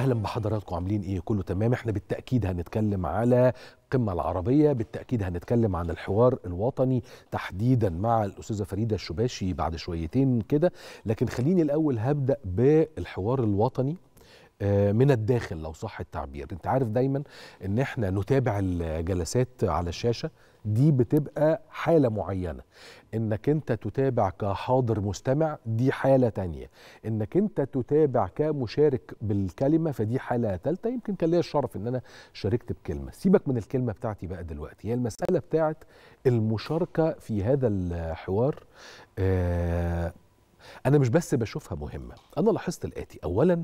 اهلا بحضراتكم عاملين ايه كله تمام احنا بالتاكيد هنتكلم على القمه العربيه بالتاكيد هنتكلم عن الحوار الوطني تحديدا مع الاستاذه فريده الشباشي بعد شويتين كده لكن خليني الاول هبدا بالحوار الوطني آه، من الداخل لو صح التعبير انت عارف دايما ان احنا نتابع الجلسات على الشاشه دي بتبقى حالة معينة انك انت تتابع كحاضر مستمع دي حالة تانية انك انت تتابع كمشارك بالكلمة فدي حالة تالتة يمكن كان ليا الشرف ان انا شاركت بكلمة سيبك من الكلمة بتاعتي بقى دلوقتي هي المسألة بتاعت المشاركة في هذا الحوار آه انا مش بس بشوفها مهمة انا لاحظت الاتي اولا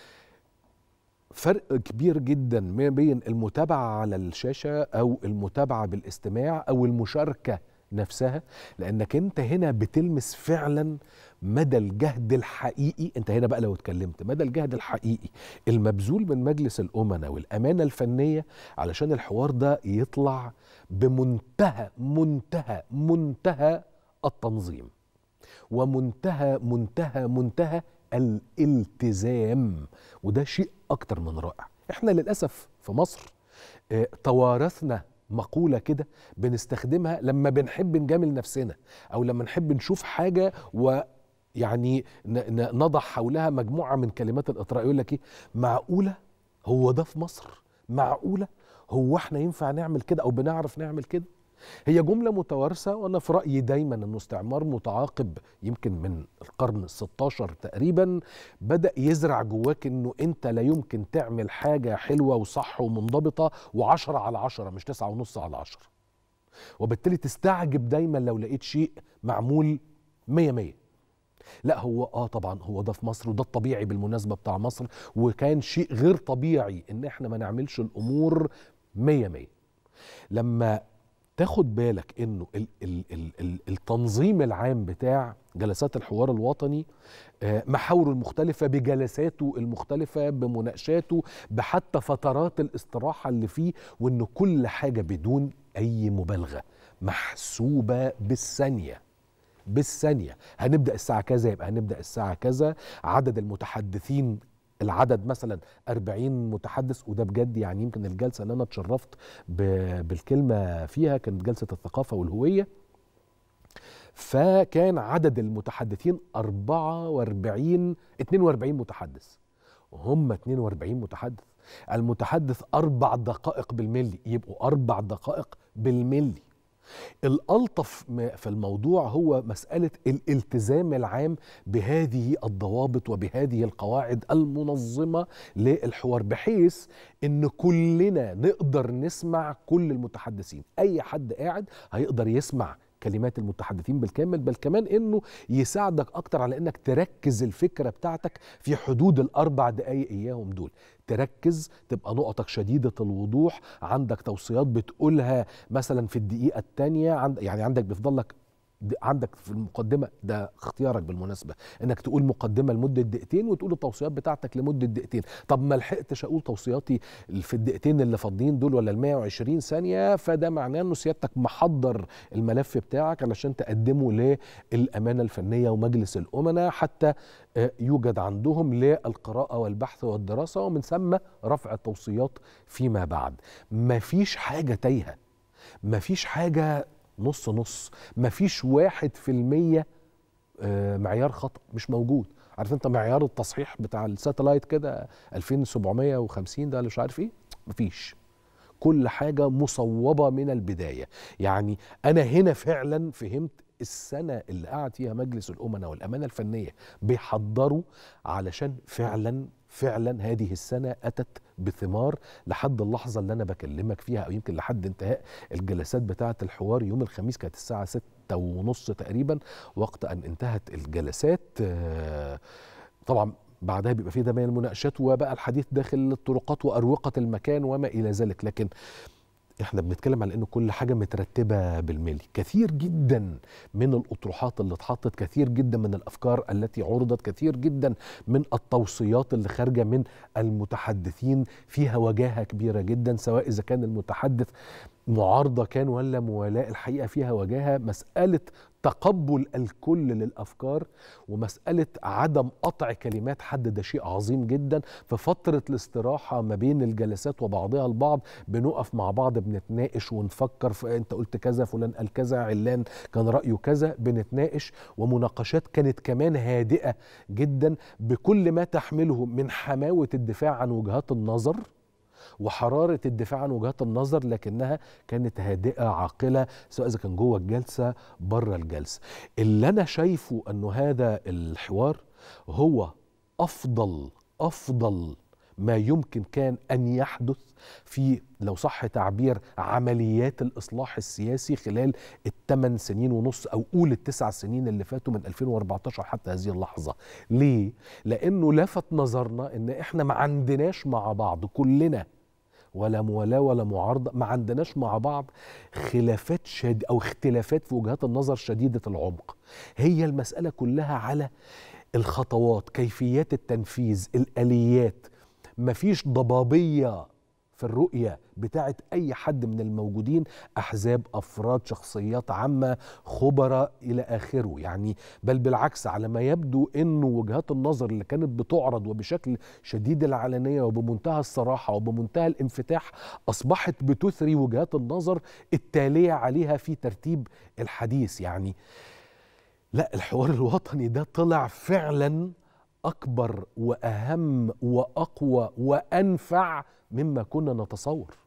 فرق كبير جدا ما بين المتابعة على الشاشة أو المتابعة بالاستماع أو المشاركة نفسها لأنك أنت هنا بتلمس فعلا مدى الجهد الحقيقي أنت هنا بقى لو اتكلمت مدى الجهد الحقيقي المبذول من مجلس الأمناء والأمانة الفنية علشان الحوار ده يطلع بمنتهى منتهى منتهى التنظيم ومنتهى منتهى منتهى الالتزام وده شيء اكتر من رائع احنا للاسف في مصر اه توارثنا مقولة كده بنستخدمها لما بنحب نجامل نفسنا أو لما نحب نشوف حاجة ويعني نضع حولها مجموعة من كلمات الإطراء يقول لك إيه معقولة هو ده في مصر معقولة هو احنا ينفع نعمل كده أو بنعرف نعمل كده هي جملة متوارثة وأنا في رأيي دايما أنه استعمار متعاقب يمكن من القرن الستاشر تقريبا بدأ يزرع جواك أنه أنت لا يمكن تعمل حاجة حلوة وصح ومنضبطة وعشرة على عشرة مش تسعة ونص على عشرة وبالتالي تستعجب دايما لو لقيت شيء معمول مية مية لا هو اه طبعا هو ده في مصر وده الطبيعي بالمناسبة بتاع مصر وكان شيء غير طبيعي ان احنا ما نعملش الامور مية مية لما تاخد بالك انه ال ال ال ال التنظيم العام بتاع جلسات الحوار الوطني محاوره المختلفة بجلساته المختلفة بمناقشاته بحتى فترات الاستراحة اللي فيه وانه كل حاجة بدون اي مبالغة محسوبة بالثانية بالثانية هنبدأ الساعة كذا يبقى هنبدأ الساعة كذا عدد المتحدثين العدد مثلا 40 متحدث وده بجد يعني يمكن الجلسه اللي انا اتشرفت بالكلمه فيها كانت جلسه الثقافه والهويه فكان عدد المتحدثين 44 42 متحدث هم 42 متحدث المتحدث أربع دقائق بالملي يبقوا أربع دقائق بالملي الألطف في الموضوع هو مسألة الالتزام العام بهذه الضوابط وبهذه القواعد المنظمة للحوار بحيث إن كلنا نقدر نسمع كل المتحدثين أي حد قاعد هيقدر يسمع كلمات المتحدثين بالكامل بل كمان انه يساعدك اكتر على انك تركز الفكره بتاعتك في حدود الاربع دقائق اياهم دول تركز تبقى نقطك شديده الوضوح عندك توصيات بتقولها مثلا في الدقيقه الثانيه عند يعني عندك بيفضل لك عندك في المقدمة ده اختيارك بالمناسبة انك تقول مقدمة لمدة دقيقتين وتقول التوصيات بتاعتك لمدة دقيقتين طب ما لحقتش اقول توصياتي في الدقيقتين اللي فاضيين دول ولا ال 120 ثانية فده معناه انه سيادتك محضر الملف بتاعك علشان تقدمه للأمانة الفنية ومجلس الأمناء حتى يوجد عندهم للقراءة والبحث والدراسة ومن ثم رفع التوصيات فيما بعد مفيش حاجة تايهة مفيش حاجة نص نص مفيش واحد في المية معيار خطأ مش موجود عارف انت معيار التصحيح بتاع الساتلايت كده 2750 ده اللي مش عارف ايه مفيش كل حاجة مصوبة من البداية يعني أنا هنا فعلا فهمت السنة اللي قعد فيها مجلس الأمناء والأمانة الفنية بيحضروا علشان فعلا فعلا هذه السنة أتت بثمار لحد اللحظة اللي أنا بكلمك فيها أو يمكن لحد انتهاء الجلسات بتاعة الحوار يوم الخميس كانت الساعة ستة ونص تقريبا وقت أن انتهت الجلسات طبعا بعدها بيبقى في دماء المناقشات وبقى الحديث داخل الطرقات وأروقة المكان وما إلى ذلك لكن احنا بنتكلم على انه كل حاجه مترتبه بالملي كثير جدا من الاطروحات اللي اتحطت كثير جدا من الافكار التي عرضت كثير جدا من التوصيات اللي خارجه من المتحدثين فيها وجاهه كبيره جدا سواء اذا كان المتحدث معارضه كان ولا موالاه الحقيقه فيها وجاهه مساله تقبل الكل للافكار ومساله عدم قطع كلمات حد ده شيء عظيم جدا في فتره الاستراحه ما بين الجلسات وبعضها البعض بنقف مع بعض بنتناقش ونفكر في انت قلت كذا فلان قال كذا علان كان رايه كذا بنتناقش ومناقشات كانت كمان هادئه جدا بكل ما تحمله من حماوه الدفاع عن وجهات النظر وحراره الدفاع عن وجهات النظر لكنها كانت هادئه عاقله سواء اذا كان جوه الجلسه بره الجلسه اللي انا شايفه انه هذا الحوار هو افضل افضل ما يمكن كان ان يحدث في لو صح تعبير عمليات الاصلاح السياسي خلال الثمان سنين ونص او قول التسع سنين اللي فاتوا من 2014 حتى هذه اللحظه. ليه؟ لانه لفت نظرنا ان احنا ما عندناش مع بعض كلنا ولا موالاه ولا معارضه ما عندناش مع بعض خلافات شد او اختلافات في وجهات النظر شديده العمق هي المساله كلها على الخطوات كيفيات التنفيذ الاليات مفيش ضبابيه في الرؤية بتاعت أي حد من الموجودين أحزاب أفراد شخصيات عامة خبراء إلى آخره يعني بل بالعكس على ما يبدو أنه وجهات النظر اللي كانت بتعرض وبشكل شديد العلنية وبمنتهى الصراحة وبمنتهى الانفتاح أصبحت بتثري وجهات النظر التالية عليها في ترتيب الحديث يعني لا الحوار الوطني ده طلع فعلا أكبر وأهم وأقوى وأنفع مما كنا نتصور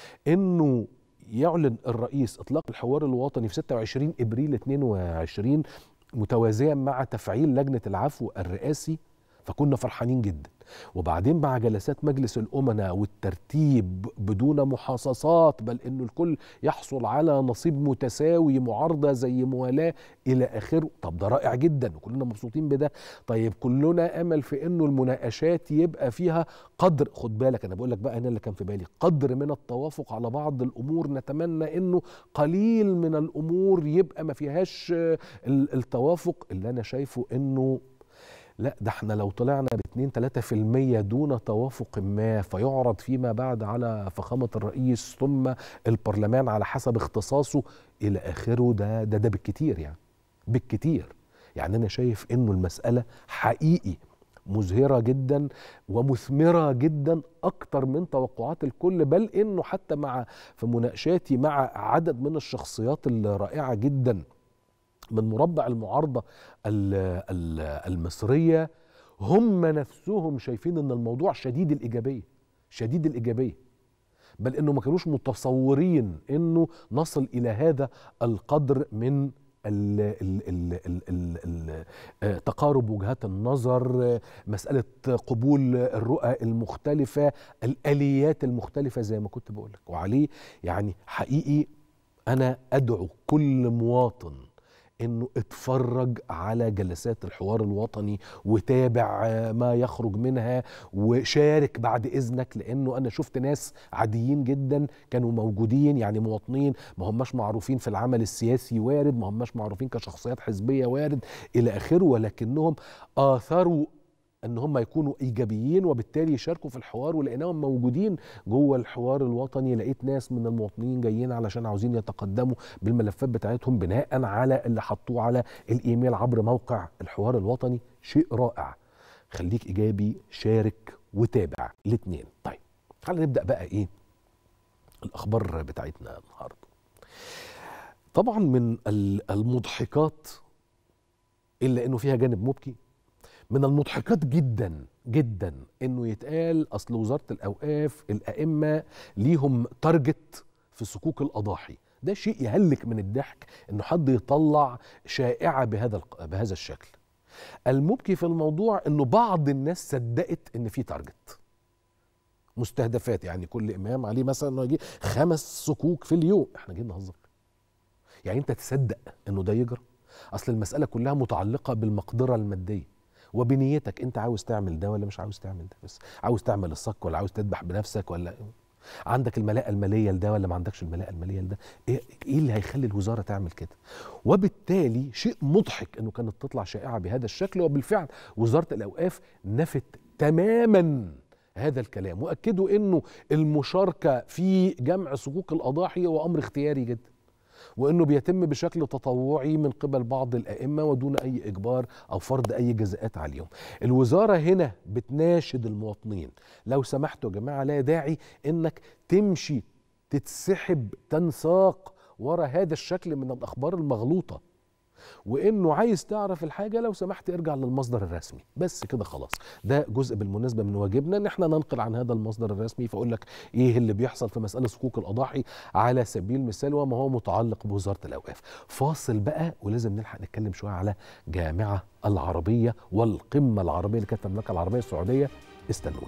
انه يعلن الرئيس اطلاق الحوار الوطني في 26 ابريل 22 متوازيا مع تفعيل لجنه العفو الرئاسي فكنا فرحانين جدا وبعدين مع جلسات مجلس الأمناء والترتيب بدون محاصصات بل أنه الكل يحصل على نصيب متساوي معارضة زي موالاه إلى آخره طب ده رائع جدا وكلنا مبسوطين بده طيب كلنا أمل في أنه المناقشات يبقى فيها قدر خد بالك أنا بقول لك بقى هنا اللي كان في بالي قدر من التوافق على بعض الأمور نتمنى أنه قليل من الأمور يبقى ما فيهاش التوافق اللي أنا شايفه أنه لا ده احنا لو طلعنا ب 2 3% دون توافق ما فيعرض فيما بعد على فخامه الرئيس ثم البرلمان على حسب اختصاصه الى اخره ده ده ده بالكتير يعني بالكتير يعني انا شايف انه المساله حقيقي مزهره جدا ومثمره جدا اكتر من توقعات الكل بل انه حتى مع في مناقشاتي مع عدد من الشخصيات الرائعه جدا من مربع المعارضة المصرية هم نفسهم شايفين ان الموضوع شديد الإيجابية شديد الإيجابية بل انه ما كانوش متصورين انه نصل الى هذا القدر من ال ال ال ال ال تقارب وجهات النظر مسألة قبول الرؤى المختلفة الآليات المختلفة زي ما كنت بقول لك وعليه يعني حقيقي أنا أدعو كل مواطن انه اتفرج على جلسات الحوار الوطني وتابع ما يخرج منها وشارك بعد اذنك لانه انا شفت ناس عاديين جدا كانوا موجودين يعني مواطنين ما هماش معروفين في العمل السياسي وارد ما هماش معروفين كشخصيات حزبيه وارد الى اخره ولكنهم اثروا ان هم يكونوا ايجابيين وبالتالي يشاركوا في الحوار ولقيناهم موجودين جوه الحوار الوطني لقيت ناس من المواطنين جايين علشان عاوزين يتقدموا بالملفات بتاعتهم بناء على اللي حطوه على الايميل عبر موقع الحوار الوطني شيء رائع خليك ايجابي شارك وتابع الاثنين طيب خلينا نبدا بقى ايه الاخبار بتاعتنا النهارده طبعا من المضحكات الا انه فيها جانب مبكي من المضحكات جدا جدا انه يتقال اصل وزاره الاوقاف الائمه ليهم تارجت في صكوك الاضاحي ده شيء يهلك من الضحك انه حد يطلع شائعه بهذا بهذا الشكل المبكي في الموضوع انه بعض الناس صدقت ان في تارجت مستهدفات يعني كل امام عليه مثلا انه يجي خمس صكوك في اليوم احنا جايين نهزر يعني انت تصدق انه ده يجرى اصل المساله كلها متعلقه بالمقدره الماديه وبنيتك انت عاوز تعمل ده ولا مش عاوز تعمل ده بس عاوز تعمل الصك ولا عاوز تذبح بنفسك ولا عندك الملاءة المالية لده ولا ما عندكش الملاءة المالية لده ايه اللي هيخلي الوزارة تعمل كده وبالتالي شيء مضحك انه كانت تطلع شائعة بهذا الشكل وبالفعل وزارة الاوقاف نفت تماما هذا الكلام واكدوا انه المشاركة في جمع صكوك الاضاحي هو امر اختياري جدا وانه بيتم بشكل تطوعي من قبل بعض الائمه ودون اي اجبار او فرض اي جزاءات عليهم. الوزاره هنا بتناشد المواطنين لو سمحتوا يا جماعه لا داعي انك تمشي تتسحب تنساق ورا هذا الشكل من الاخبار المغلوطه. وانه عايز تعرف الحاجه لو سمحت ارجع للمصدر الرسمي بس كده خلاص ده جزء بالمناسبه من واجبنا ان احنا ننقل عن هذا المصدر الرسمي فاقول لك ايه اللي بيحصل في مساله صكوك الاضاحي على سبيل المثال وما هو متعلق بوزاره الاوقاف فاصل بقى ولازم نلحق نتكلم شويه على جامعه العربيه والقمه العربيه اللي كانت المملكه العربيه السعوديه استنونا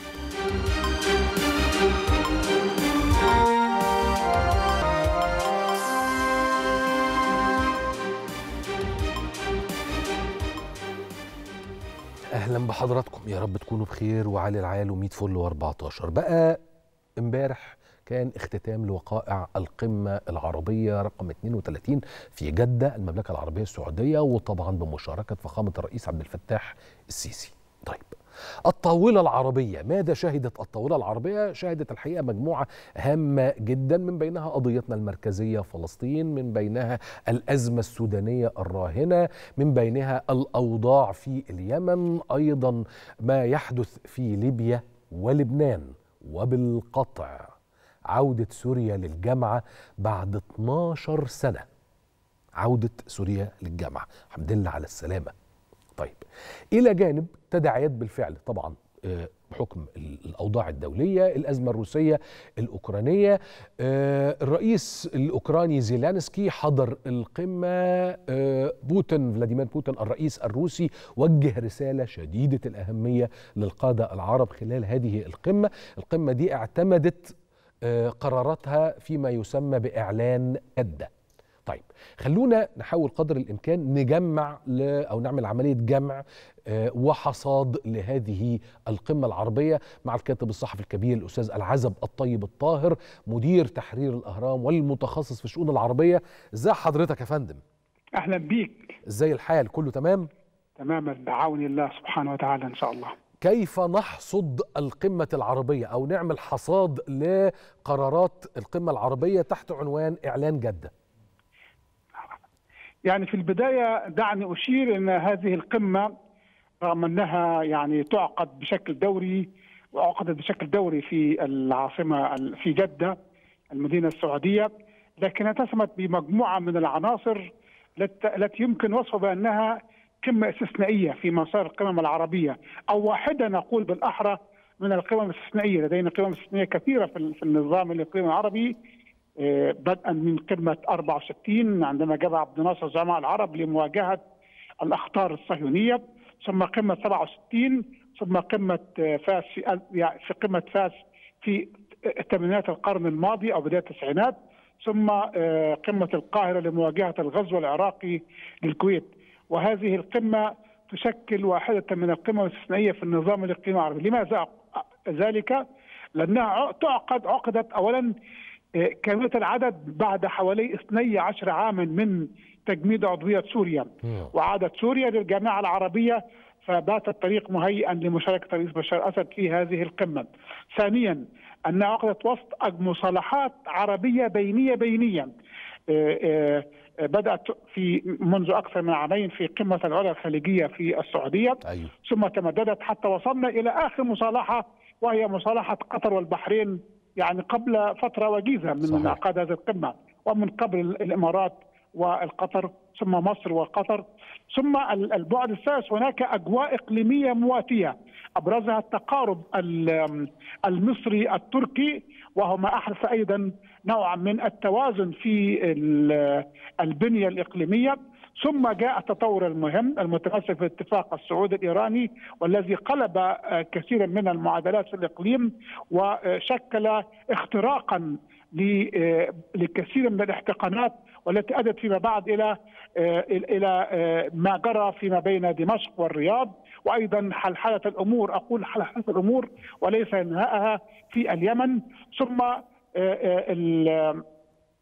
اهلا بحضراتكم يا رب تكونوا بخير وعلى العال و100 فل و14 بقى امبارح كان اختتام لوقائع القمة العربية رقم 32 في جدة المملكة العربية السعودية وطبعا بمشاركة فخامة الرئيس عبد الفتاح السيسي طيب الطاولة العربية ماذا شهدت الطاولة العربية؟ شهدت الحقيقة مجموعة هامة جدا من بينها قضيتنا المركزية فلسطين من بينها الأزمة السودانية الراهنة من بينها الأوضاع في اليمن أيضا ما يحدث في ليبيا ولبنان وبالقطع عودة سوريا للجامعة بعد 12 سنة عودة سوريا للجامعة الحمد لله على السلامة طيب الى جانب تداعيات بالفعل طبعا بحكم الاوضاع الدوليه الازمه الروسيه الاوكرانيه الرئيس الاوكراني زيلانسكي حضر القمه بوتين فلاديمير بوتين الرئيس الروسي وجه رساله شديده الاهميه للقاده العرب خلال هذه القمه القمه دي اعتمدت قراراتها فيما يسمى باعلان جده طيب خلونا نحاول قدر الامكان نجمع او نعمل عمليه جمع وحصاد لهذه القمه العربيه مع الكاتب الصحفي الكبير الاستاذ العزب الطيب الطاهر مدير تحرير الاهرام والمتخصص في الشؤون العربيه ازي حضرتك يا فندم اهلا بيك ازاي الحال كله تمام تماما بعون الله سبحانه وتعالى ان شاء الله كيف نحصد القمة العربية أو نعمل حصاد لقرارات القمة العربية تحت عنوان إعلان جدة يعني في البداية دعني أشير أن هذه القمة رغم أنها يعني تعقد بشكل دوري وعقدت بشكل دوري في العاصمة في جدة المدينة السعودية لكنها تسمت بمجموعة من العناصر التي يمكن وصفها بأنها قمة استثنائية في مسار القمم العربية أو واحدة نقول بالأحرى من القمم الاستثنائية لدينا قمم استثنائية كثيرة في النظام الإقليمي العربي بدءا من قمة 64 عندما جمع عبد الناصر زعماء العرب لمواجهة الأخطار الصهيونية ثم قمة 67 ثم قمة فاس في يعني في قمة فاس في ثمانينات القرن الماضي أو بداية التسعينات ثم قمة القاهرة لمواجهة الغزو العراقي للكويت وهذه القمة تشكل واحدة من القمم الاستثنائية في النظام الإقليمي العربي لماذا ذلك؟ لأنها تعقد عقدت أولا كاملة العدد بعد حوالي 12 عاما من تجميد عضوية سوريا وعادت سوريا للجامعة العربية فبات الطريق مهيئا لمشاركة الرئيس بشار الأسد في هذه القمة ثانيا أنها عقدت وسط مصالحات عربية بينية بينية بدأت في منذ أكثر من عامين في قمة العلا الخليجية في السعودية أيوه. ثم تمددت حتى وصلنا إلى آخر مصالحة وهي مصالحة قطر والبحرين يعني قبل فترة وجيزة من صحيح. انعقاد هذه القمة ومن قبل الإمارات والقطر ثم مصر وقطر ثم البعد الثالث هناك أجواء إقليمية مواتية أبرزها التقارب المصري التركي وهو ما أحدث أيضا نوعا من التوازن في البنية الإقليمية ثم جاء التطور المهم المتمثل في الاتفاق السعودي الايراني والذي قلب كثيرا من المعادلات في الاقليم وشكل اختراقا لكثير من الاحتقانات والتي ادت فيما بعد الى الى ما جرى فيما بين دمشق والرياض وايضا حلحله الامور اقول حلحله الامور وليس انهائها في اليمن ثم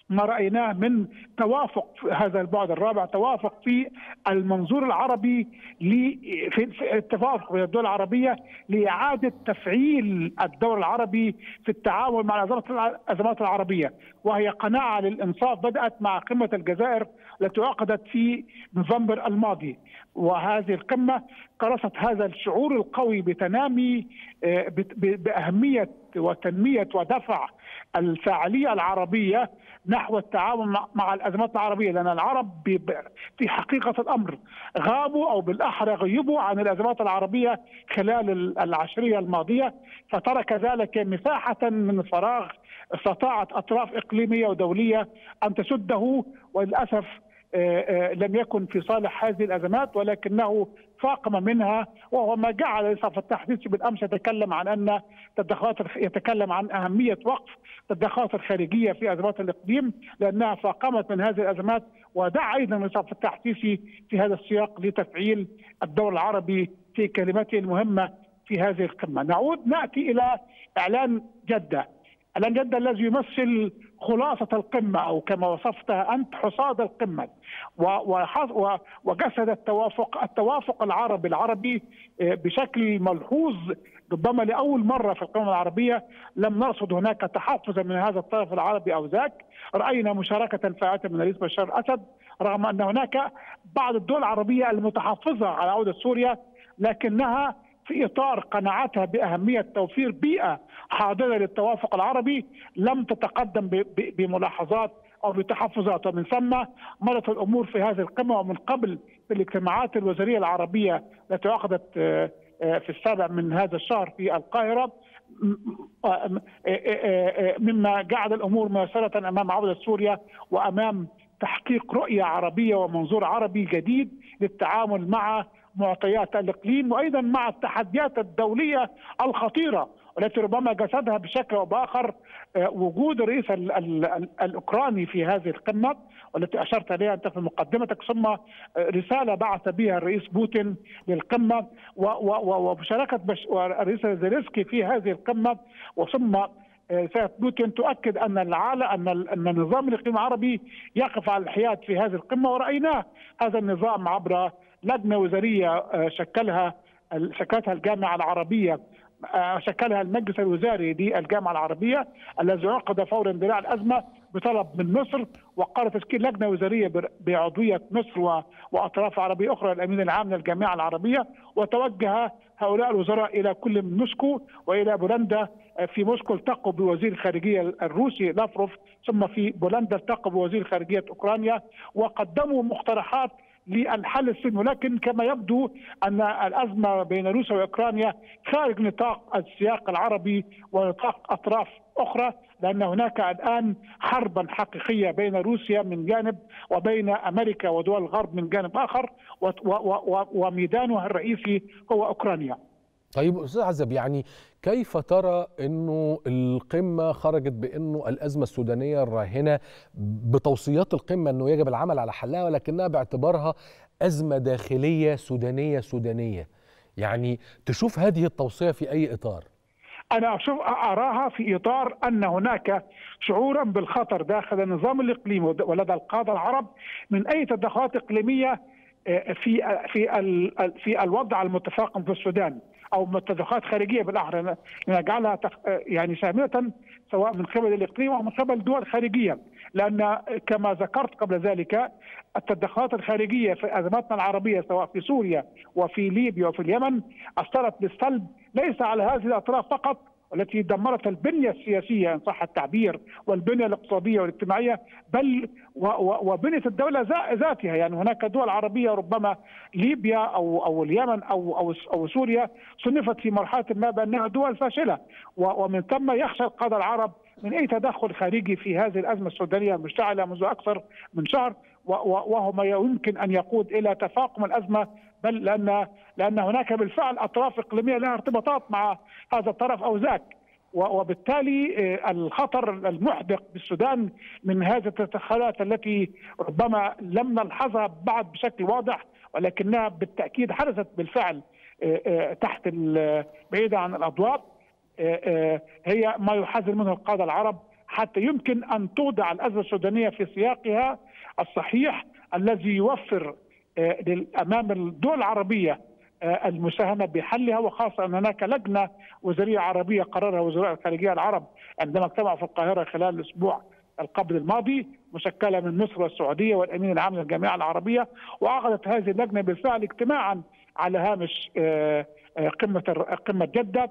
ما رايناه من توافق في هذا البعد الرابع توافق في المنظور العربي في التوافق بين الدول العربيه لاعاده تفعيل الدور العربي في التعامل مع الازمات العربيه وهي قناعه للانصاف بدات مع قمه الجزائر التي عقدت في نوفمبر الماضي وهذه القمه كرست هذا الشعور القوي بتنامي آه، باهميه وتنميه ودفع الفاعليه العربيه نحو التعاون مع الازمات العربيه لان العرب في حقيقه الامر غابوا او بالاحرى غيبوا عن الازمات العربيه خلال العشريه الماضيه فترك ذلك مساحه من الفراغ استطاعت اطراف اقليميه ودوليه ان تسده وللاسف آه، آه، لم يكن في صالح هذه الازمات ولكنه فاقم منها وهو ما جعل الصف التحديث بالامس يتكلم عن ان تدخلات يتكلم عن اهميه وقف التدخلات الخارجيه في ازمات الاقليم لانها فاقمت من هذه الازمات ودعا ايضا الصف التحديثي في هذا السياق لتفعيل الدور العربي في كلمته المهمه في هذه القمه. نعود ناتي الى اعلان جده. اعلان جده الذي يمثل خلاصة القمة أو كما وصفتها أنت حصاد القمة وجسد التوافق التوافق العربي العربي آه، بشكل ملحوظ ربما لأول مرة في القمة العربية لم نرصد هناك تحفزا من هذا الطرف العربي أو ذاك رأينا مشاركة فاعلة من رئيس بشار الأسد رغم أن هناك بعض الدول العربية المتحفظة على عودة سوريا لكنها في اطار قناعتها باهميه توفير بيئه حاضره للتوافق العربي لم تتقدم بملاحظات او بتحفظات ومن ثم مرت الامور في هذه القمه ومن قبل في الاجتماعات الوزاريه العربيه التي عقدت آه، آه، في السابع من هذا الشهر في القاهره آه، مما جعل الامور ميسره امام عوده سوريا وامام تحقيق رؤيه عربيه ومنظور عربي جديد للتعامل مع معطيات الاقليم وايضا مع التحديات الدوليه الخطيره والتي ربما جسدها بشكل او باخر آه، وجود الرئيس الاوكراني في هذه القمه والتي اشرت اليها انت في مقدمتك ثم آه، رساله بعث بها الرئيس بوتين للقمه ومشاركه الرئيس زيلينسكي في هذه القمه وثم آه، سيادة بوتين تؤكد ان العالم ان ان النظام الاقليمي العربي يقف على الحياد في هذه القمه ورايناه هذا النظام عبر لجنه وزاريه آه، شكلها شكلتها الجامعه العربيه آه، شكلها المجلس الوزاري للجامعه العربيه الذي عقد فور اندلاع الازمه بطلب من مصر وقرر تشكيل لجنه وزاريه بعضويه مصر واطراف عربيه اخرى الامين العام للجامعه العربيه وتوجه هؤلاء الوزراء الى كل من موسكو والى بولندا آه، في موسكو التقوا بوزير الخارجيه الروسي لافروف ثم في بولندا التقوا بوزير خارجيه اوكرانيا وقدموا مقترحات للحل السلمي ولكن كما يبدو ان الازمه بين روسيا واوكرانيا خارج نطاق السياق العربي ونطاق اطراف اخرى لان هناك الان حربا حقيقيه بين روسيا من جانب وبين امريكا ودول الغرب من جانب اخر وميدانها الرئيسي هو اوكرانيا. طيب استاذ عزب يعني كيف ترى انه القمه خرجت بانه الازمه السودانيه الراهنه بتوصيات القمه انه يجب العمل على حلها ولكنها باعتبارها ازمه داخليه سودانيه سودانيه يعني تشوف هذه التوصيه في اي اطار انا اشوف اراها في اطار ان هناك شعورا بالخطر داخل النظام الاقليمي ولدى القاده العرب من اي تدخلات اقليميه آه، في في في الوضع المتفاقم في السودان او تدخلات خارجيه بالاحرى نجعلها يعني شامله سواء من قبل الاقليم او من قبل دول خارجيه لان كما ذكرت قبل ذلك التدخلات الخارجيه في ازماتنا العربيه سواء في سوريا وفي ليبيا وفي اليمن اثرت بالسلب ليس على هذه الاطراف فقط والتي دمرت البنيه السياسيه ان صح التعبير والبنيه الاقتصاديه والاجتماعيه بل وبنيه الدوله ذاتها يعني هناك دول عربيه ربما ليبيا او او اليمن او او او سوريا صنفت في مرحله ما بانها دول فاشله ومن ثم يخشى القاده العرب من اي تدخل خارجي في هذه الازمه السودانيه المشتعله منذ اكثر من شهر وهو ما يمكن ان يقود الى تفاقم الازمه بل لان لان هناك بالفعل اطراف اقليميه لها ارتباطات مع هذا الطرف او ذاك وبالتالي آه، الخطر المحدق بالسودان من هذه التدخلات التي ربما لم نلحظها بعد بشكل واضح ولكنها بالتاكيد حدثت بالفعل آه، آه، تحت بعيده عن الاضواء هي ما يحذر منه القاده العرب حتى يمكن ان توضع الازمه السودانيه في سياقها الصحيح الذي يوفر امام الدول العربيه المساهمه بحلها وخاصه ان هناك لجنه وزاريه عربيه قررها وزراء الخارجيه العرب عندما اجتمعوا في القاهره خلال الاسبوع القبل الماضي مشكله من مصر والسعوديه والامين العام للجامعه العربيه وعقدت هذه اللجنه بالفعل اجتماعا على هامش قمه قمه جده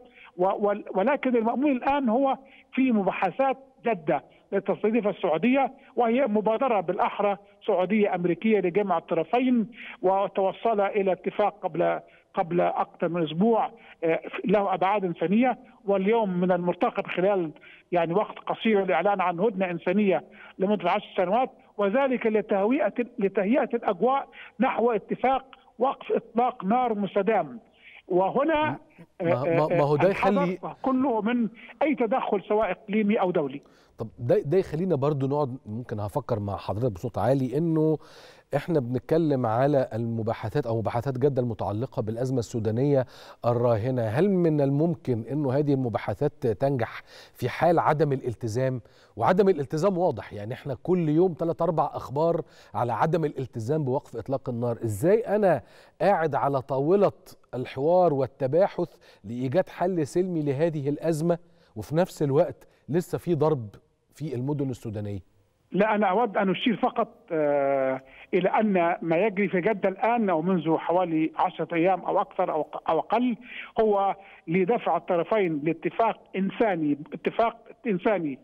ولكن المأمول الان هو في مباحثات جده لتستضيف السعوديه وهي مبادره بالاحرى سعوديه امريكيه لجمع الطرفين وتوصل الى اتفاق قبل قبل اكثر من اسبوع له ابعاد انسانيه واليوم من المرتقب خلال يعني وقت قصير الاعلان عن هدنه انسانيه لمده عشر سنوات وذلك لتهوئه لتهيئه الاجواء نحو اتفاق وقف اطلاق نار مستدام وهنا ما هو ده يخلي كله من اي تدخل سواء اقليمي او دولي طب ده ده يخلينا برضو نقعد ممكن هفكر مع حضرتك بصوت عالي انه احنا بنتكلم على المباحثات او مباحثات جده المتعلقه بالازمه السودانيه الراهنه هل من الممكن انه هذه المباحثات تنجح في حال عدم الالتزام وعدم الالتزام واضح يعني احنا كل يوم ثلاث اربع اخبار على عدم الالتزام بوقف اطلاق النار ازاي انا قاعد على طاوله الحوار والتباحث لايجاد حل سلمي لهذه الازمه وفي نفس الوقت لسه في ضرب في المدن السودانيه لا أنا أود أن أشير فقط آه إلى أن ما يجري في جدة الآن أو منذ حوالي عشرة أيام أو أكثر أو أو أقل هو لدفع الطرفين لاتفاق إنساني اتفاق إنساني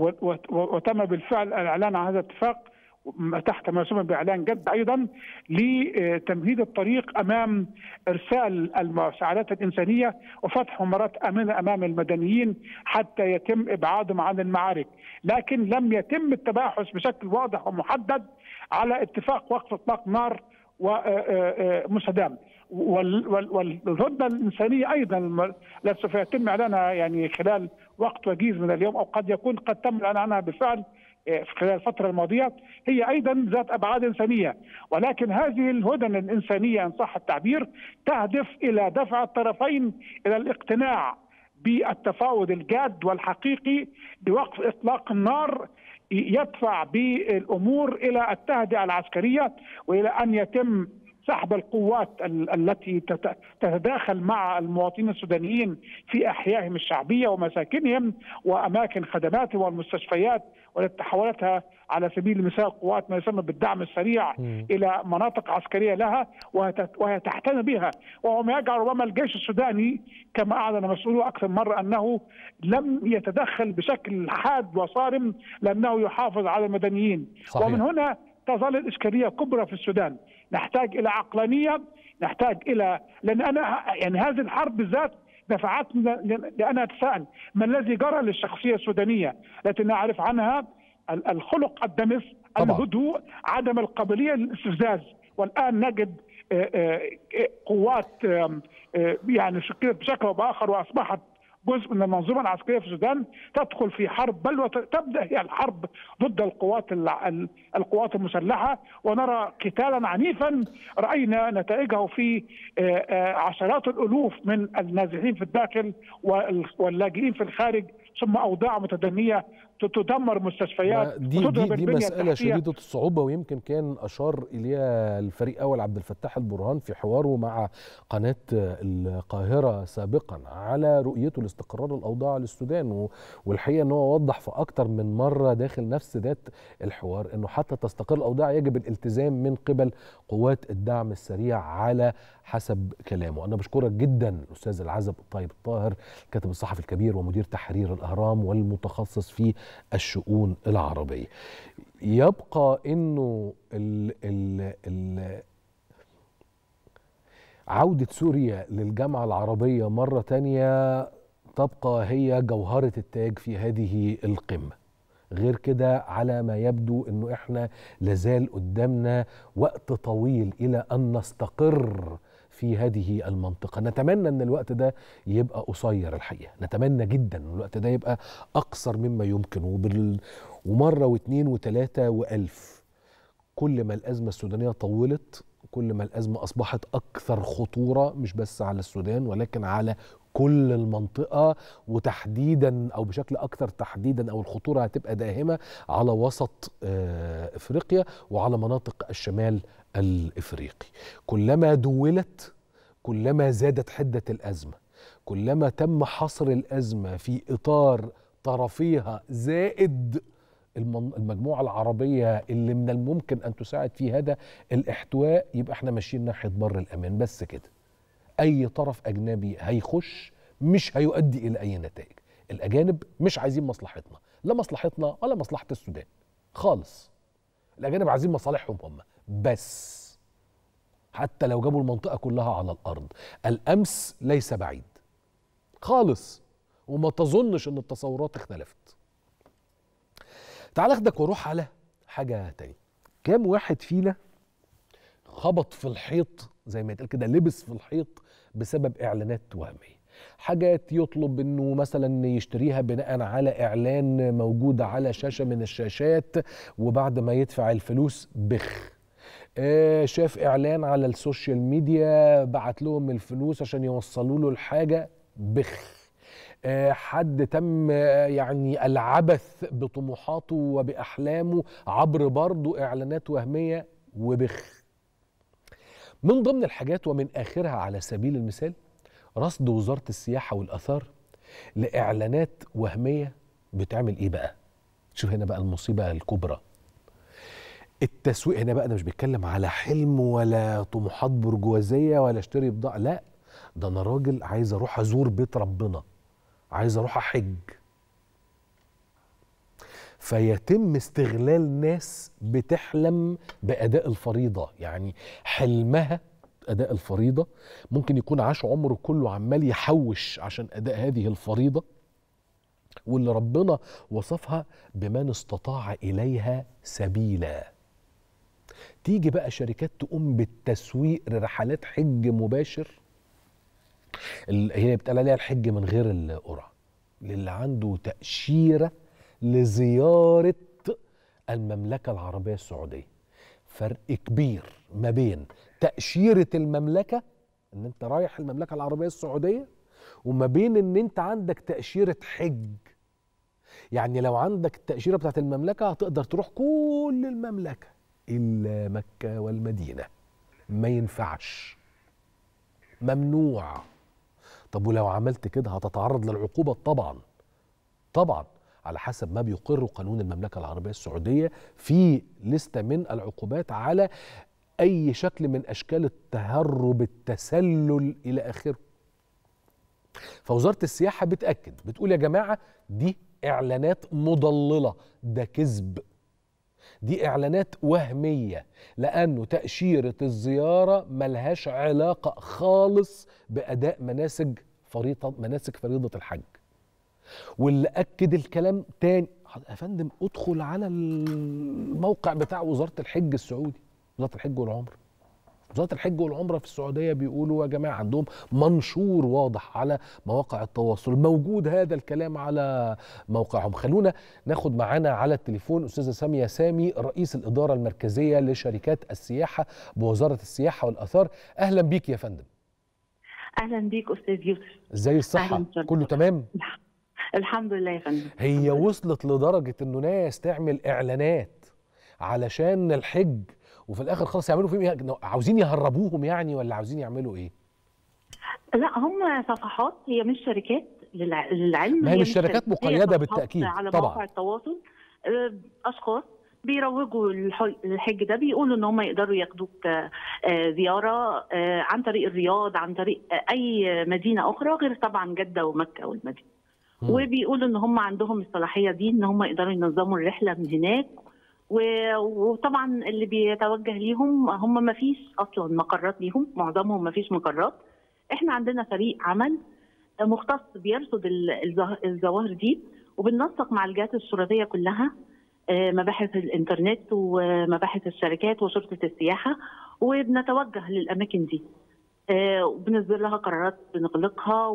وتم بالفعل الإعلان عن هذا الاتفاق تحت ما يسمى باعلان جد ايضا لتمهيد الطريق امام ارسال المساعدات الانسانيه وفتح ممرات امنه امام المدنيين حتى يتم ابعادهم عن المعارك، لكن لم يتم التباحث بشكل واضح ومحدد على اتفاق وقف اطلاق نار ومستدام والهدنه الانسانيه ايضا سوف يتم اعلانها يعني خلال وقت وجيز من اليوم او قد يكون قد تم الاعلان عنها بالفعل في خلال الفترة الماضية هي أيضا ذات أبعاد إنسانية ولكن هذه الهدن الإنسانية إن صح التعبير تهدف إلى دفع الطرفين إلى الاقتناع بالتفاوض الجاد والحقيقي لوقف إطلاق النار يدفع بالأمور إلى التهدئة العسكرية وإلى أن يتم سحب القوات التي تتداخل مع المواطنين السودانيين في احيائهم الشعبيه ومساكنهم واماكن خدماتهم والمستشفيات وتحولتها على سبيل المثال قوات ما يسمى بالدعم السريع م. الى مناطق عسكريه لها وهي تحتمي بها وهو ما يجعل ربما الجيش السوداني كما اعلن مسؤوله اكثر مره انه لم يتدخل بشكل حاد وصارم لانه يحافظ على المدنيين صحيح. ومن هنا تظل الاشكاليه كبرى في السودان نحتاج الى عقلانيه نحتاج الى لان انا يعني هذه الحرب بالذات دفعتني لان اتساءل ما الذي جرى للشخصيه السودانيه التي نعرف عنها الخلق الدمس الهدوء عدم القابليه للاستفزاز والان نجد قوات يعني شكلت بشكل او باخر واصبحت جزء من المنظومه العسكريه في السودان تدخل في حرب بل وتبدا هي الحرب ضد القوات القوات المسلحه ونرى قتالا عنيفا راينا نتائجه في عشرات الالوف من النازحين في الداخل واللاجئين في الخارج ثم اوضاع متدنيه تدمر مستشفيات دي دي, دي مساله شديده الصعوبه ويمكن كان اشار اليها الفريق اول عبد الفتاح البرهان في حواره مع قناه القاهره سابقا على رؤيته لاستقرار الاوضاع للسودان والحقيقه ان هو وضح في اكثر من مره داخل نفس ذات الحوار انه حتى تستقر الاوضاع يجب الالتزام من قبل قوات الدعم السريع على حسب كلامه انا بشكرك جدا الاستاذ العزب الطيب الطاهر الكاتب الصحفي الكبير ومدير تحرير الاهرام والمتخصص في الشؤون العربيه يبقى انه ال ال ال عودة سوريا للجامعة العربية مرة تانية تبقى هي جوهرة التاج في هذه القمة غير كده على ما يبدو انه احنا لازال قدامنا وقت طويل الى ان نستقر في هذه المنطقة نتمنى أن الوقت ده يبقى قصير الحقيقة نتمنى جدا أن الوقت ده يبقى أقصر مما يمكن وبال... ومرة واثنين وثلاثة وألف كل ما الأزمة السودانية طولت كل ما الازمه اصبحت اكثر خطوره مش بس على السودان ولكن على كل المنطقه وتحديدا او بشكل اكثر تحديدا او الخطوره هتبقى داهمه على وسط آه، افريقيا وعلى مناطق الشمال الافريقي كلما دولت كلما زادت حده الازمه كلما تم حصر الازمه في اطار طرفيها زائد المن- المجموعه العربيه اللي من الممكن ان تساعد في هذا الاحتواء يبقى احنا ماشيين ناحيه بر الامان بس كده اي طرف اجنبي هيخش مش هيؤدي الى اي نتائج الاجانب مش عايزين مصلحتنا لا مصلحتنا ولا مصلحه السودان خالص الاجانب عايزين مصالحهم هم بس حتى لو جابوا المنطقه كلها على الارض الامس ليس بعيد خالص وما تظنش ان التصورات اختلفت تعال اخدك واروح على حاجه تانية كام واحد فينا خبط في الحيط زي ما يتقال كده لبس في الحيط بسبب اعلانات وهميه حاجات يطلب انه مثلا يشتريها بناء على اعلان موجود على شاشه من الشاشات وبعد ما يدفع الفلوس بخ آه، شاف اعلان على السوشيال ميديا بعت لهم الفلوس عشان يوصلوا له الحاجه بخ آه، حد تم آه، يعني العبث بطموحاته وباحلامه عبر برضه اعلانات وهميه وبخ من ضمن الحاجات ومن اخرها على سبيل المثال رصد وزاره السياحه والاثار لاعلانات وهميه بتعمل ايه بقى شوف هنا بقى المصيبه الكبرى التسويق هنا بقى ده مش بيتكلم على حلم ولا طموحات برجوازيه ولا اشتري بضاعه لا ده انا راجل عايز اروح ازور بيت ربنا عايز اروح احج فيتم استغلال ناس بتحلم باداء الفريضه يعني حلمها اداء الفريضه ممكن يكون عاش عمره كله عمال يحوش عشان اداء هذه الفريضه واللي ربنا وصفها بمن استطاع اليها سبيلا تيجي بقى شركات تقوم بالتسويق لرحلات حج مباشر ال- هي بتقال عليها الحج من غير القرعه للي عنده تاشيره لزياره المملكه العربيه السعوديه فرق كبير ما بين تاشيره المملكه ان انت رايح المملكه العربيه السعوديه وما بين ان انت عندك تاشيره حج يعني لو عندك التاشيره بتاعت المملكه هتقدر تروح كل المملكه الا مكه والمدينه ما ينفعش ممنوع طب ولو عملت كده هتتعرض للعقوبة طبعا طبعا على حسب ما بيقر قانون المملكة العربية السعودية في لستة من العقوبات على أي شكل من أشكال التهرب التسلل إلى آخره فوزارة السياحة بتأكد بتقول يا جماعة دي إعلانات مضللة ده كذب دي إعلانات وهمية لأنه تأشيرة الزيارة ملهاش علاقة خالص بأداء مناسك فريضة مناسك فريضة الحج واللي أكد الكلام تاني يا فندم ادخل على الموقع بتاع وزارة الحج السعودي وزارة الحج والعمرة وزارة الحج والعمرة في السعودية بيقولوا يا جماعة عندهم منشور واضح على مواقع التواصل موجود هذا الكلام على موقعهم خلونا ناخد معانا على التليفون أستاذة سامية سامي رئيس الإدارة المركزية لشركات السياحة بوزارة السياحة والآثار أهلا بيك يا فندم اهلا بيك استاذ يوسف ازاي الصحة أهلاً وسهلاً. كله تمام الحمد لله يا فندم هي وصلت لدرجة انه ناس تعمل اعلانات علشان الحج وفي الاخر خلاص يعملوا فيهم إيه؟ عاوزين يهربوهم يعني ولا عاوزين يعملوا ايه لا هم صفحات هي مش شركات للع- للعلم ما هي مش مش شركات شركات، هي مقيدة صفحات بالتأكيد، على طبعاً. مواقع التواصل آه، اشخاص بيروجوا الح- الحج ده بيقولوا ان هم يقدروا ياخدوك آه، آه، زياره آه، عن طريق الرياض عن طريق آه، اي مدينه اخرى غير طبعا جده ومكه والمدينه مم. وبيقولوا ان هم عندهم الصلاحيه دي ان هم يقدروا ينظموا الرحله من هناك و- وطبعا اللي بيتوجه ليهم هم ما فيش اصلا مقرات ليهم معظمهم ما فيش مقرات احنا عندنا فريق عمل مختص بيرصد ال- الظه- الظواهر دي وبننسق مع الجهات الشرطيه كلها آه، مباحث الانترنت ومباحث الشركات وشرطه السياحه وبنتوجه للاماكن دي آه، وبنصدر لها قرارات بنغلقها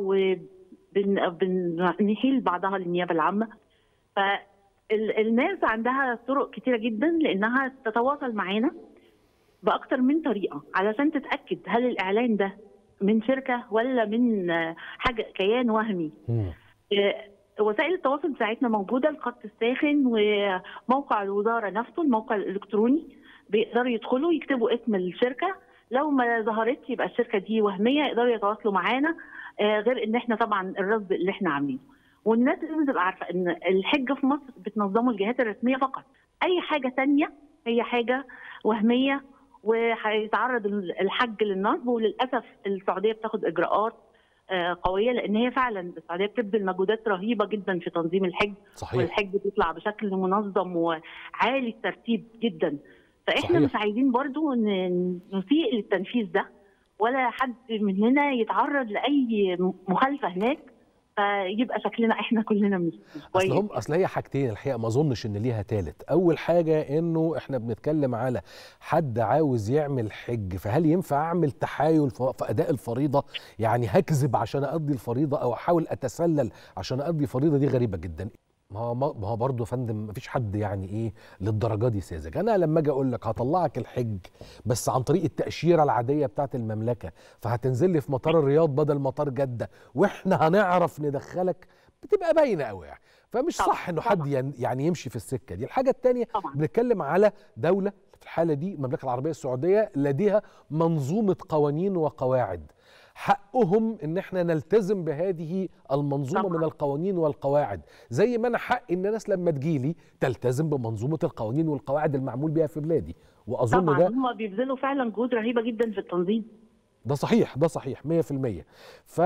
وبنحيل بعضها للنيابه العامه فالناس عندها طرق كتيره جدا لانها تتواصل معانا باكتر من طريقه علشان تتاكد هل الاعلان ده من شركه ولا من آه، حاجه كيان وهمي مم. آه، وسائل التواصل بتاعتنا موجوده الخط الساخن وموقع الوزاره نفسه الموقع الالكتروني بيقدروا يدخلوا يكتبوا اسم الشركه لو ما ظهرتش يبقى الشركه دي وهميه يقدروا يتواصلوا معانا آه، غير ان احنا طبعا الرصد اللي احنا عاملينه والناس لازم تبقى عارفه ان الحج في مصر بتنظمه الجهات الرسميه فقط اي حاجه تانية هي حاجه وهميه وهيتعرض الحج للنصب وللاسف السعوديه بتاخد اجراءات آه، قويه لان هي فعلا السعوديه بتبذل مجهودات رهيبه جدا في تنظيم الحج صحيح والحج بيطلع بشكل منظم وعالي الترتيب جدا فاحنا صحيح. مش عايزين برضو ن- نسيء للتنفيذ ده ولا حد مننا يتعرض لاي مخالفه هناك فيبقى شكلنا احنا كلنا مش مش اصل كويس هم اصل هي حاجتين الحقيقه ما اظنش ان ليها تالت اول حاجه انه احنا بنتكلم على حد عاوز يعمل حج فهل ينفع اعمل تحايل ف- في اداء الفريضه يعني هكذب عشان اقضي الفريضه او احاول اتسلل عشان اقضي فريضه دي غريبه جدا ما هو ما هو برضه يا فندم ما فيش حد يعني ايه للدرجه دي ساذج انا لما اجي اقول لك هطلعك الحج بس عن طريق التاشيره العاديه بتاعه المملكه فهتنزل لي في مطار الرياض بدل مطار جده واحنا هنعرف ندخلك بتبقى باينه قوي يعني فمش طبعاً، صح انه حد طبعاً. ين- يعني يمشي في السكه دي الحاجه الثانيه طبعا بنتكلم على دوله في الحاله دي المملكه العربيه السعوديه لديها منظومه قوانين وقواعد حقهم ان احنا نلتزم بهذه المنظومه طبعاً. من القوانين والقواعد زي ما انا حق ان الناس لما تجيلي تلتزم بمنظومه القوانين والقواعد المعمول بها في بلادي واظن طبعا ده هم بيبذلوا فعلا جهود رهيبه جدا في التنظيم ده صحيح ده صحيح 100% ف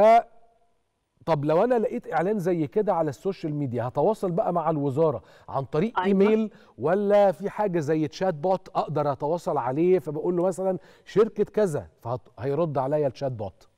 طب لو انا لقيت اعلان زي كده على السوشيال ميديا هتواصل بقى مع الوزاره عن طريق أيوة. ايميل ولا في حاجه زي تشات بوت اقدر اتواصل عليه فبقول له مثلا شركه كذا فهيرد عليا الشات بوت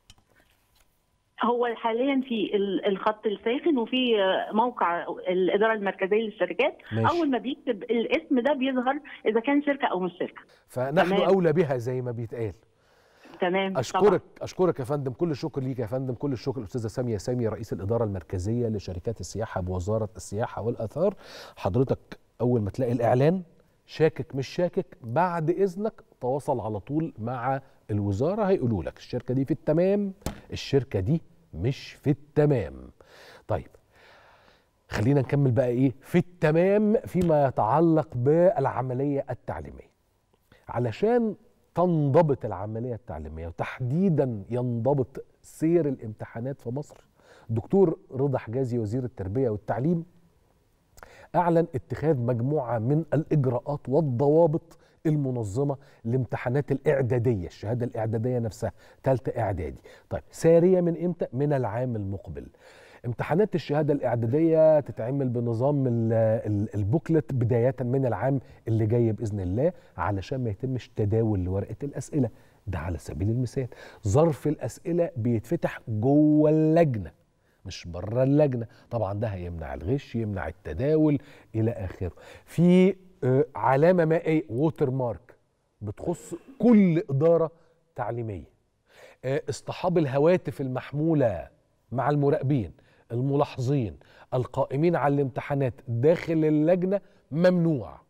هو حاليا في ال- الخط الساخن وفي آه، موقع الاداره المركزيه للشركات ماشي. اول ما بيكتب الاسم ده بيظهر اذا كان شركه او مش شركه فنحن تمام. اولى بها زي ما بيتقال تمام طبعاً. اشكرك اشكرك يا فندم كل الشكر ليك يا فندم كل الشكر الاستاذه ساميه سامي رئيس الاداره المركزيه لشركات السياحه بوزاره السياحه والاثار حضرتك اول ما تلاقي الاعلان شاكك مش شاكك بعد اذنك تواصل على طول مع الوزاره هيقولوا لك الشركه دي في التمام الشركه دي مش في التمام طيب خلينا نكمل بقى ايه في التمام فيما يتعلق بالعمليه التعليميه علشان تنضبط العمليه التعليميه وتحديدا ينضبط سير الامتحانات في مصر دكتور رضا حجازي وزير التربيه والتعليم اعلن اتخاذ مجموعه من الاجراءات والضوابط المنظمه لامتحانات الاعداديه الشهاده الاعداديه نفسها ثالثه اعدادي طيب ساريه من امتى من العام المقبل امتحانات الشهاده الاعداديه تتعمل بنظام ال- ال- البوكلت بدايه من العام اللي جاي باذن الله علشان ما يتمش تداول لورقه الاسئله ده على سبيل المثال ظرف الاسئله بيتفتح جوه اللجنه مش بره اللجنه طبعا ده هيمنع الغش يمنع التداول الى اخره في آه، علامه مائيه ووتر مارك بتخص كل اداره تعليميه آه، اصطحاب الهواتف المحموله مع المراقبين الملاحظين القائمين على الامتحانات داخل اللجنه ممنوع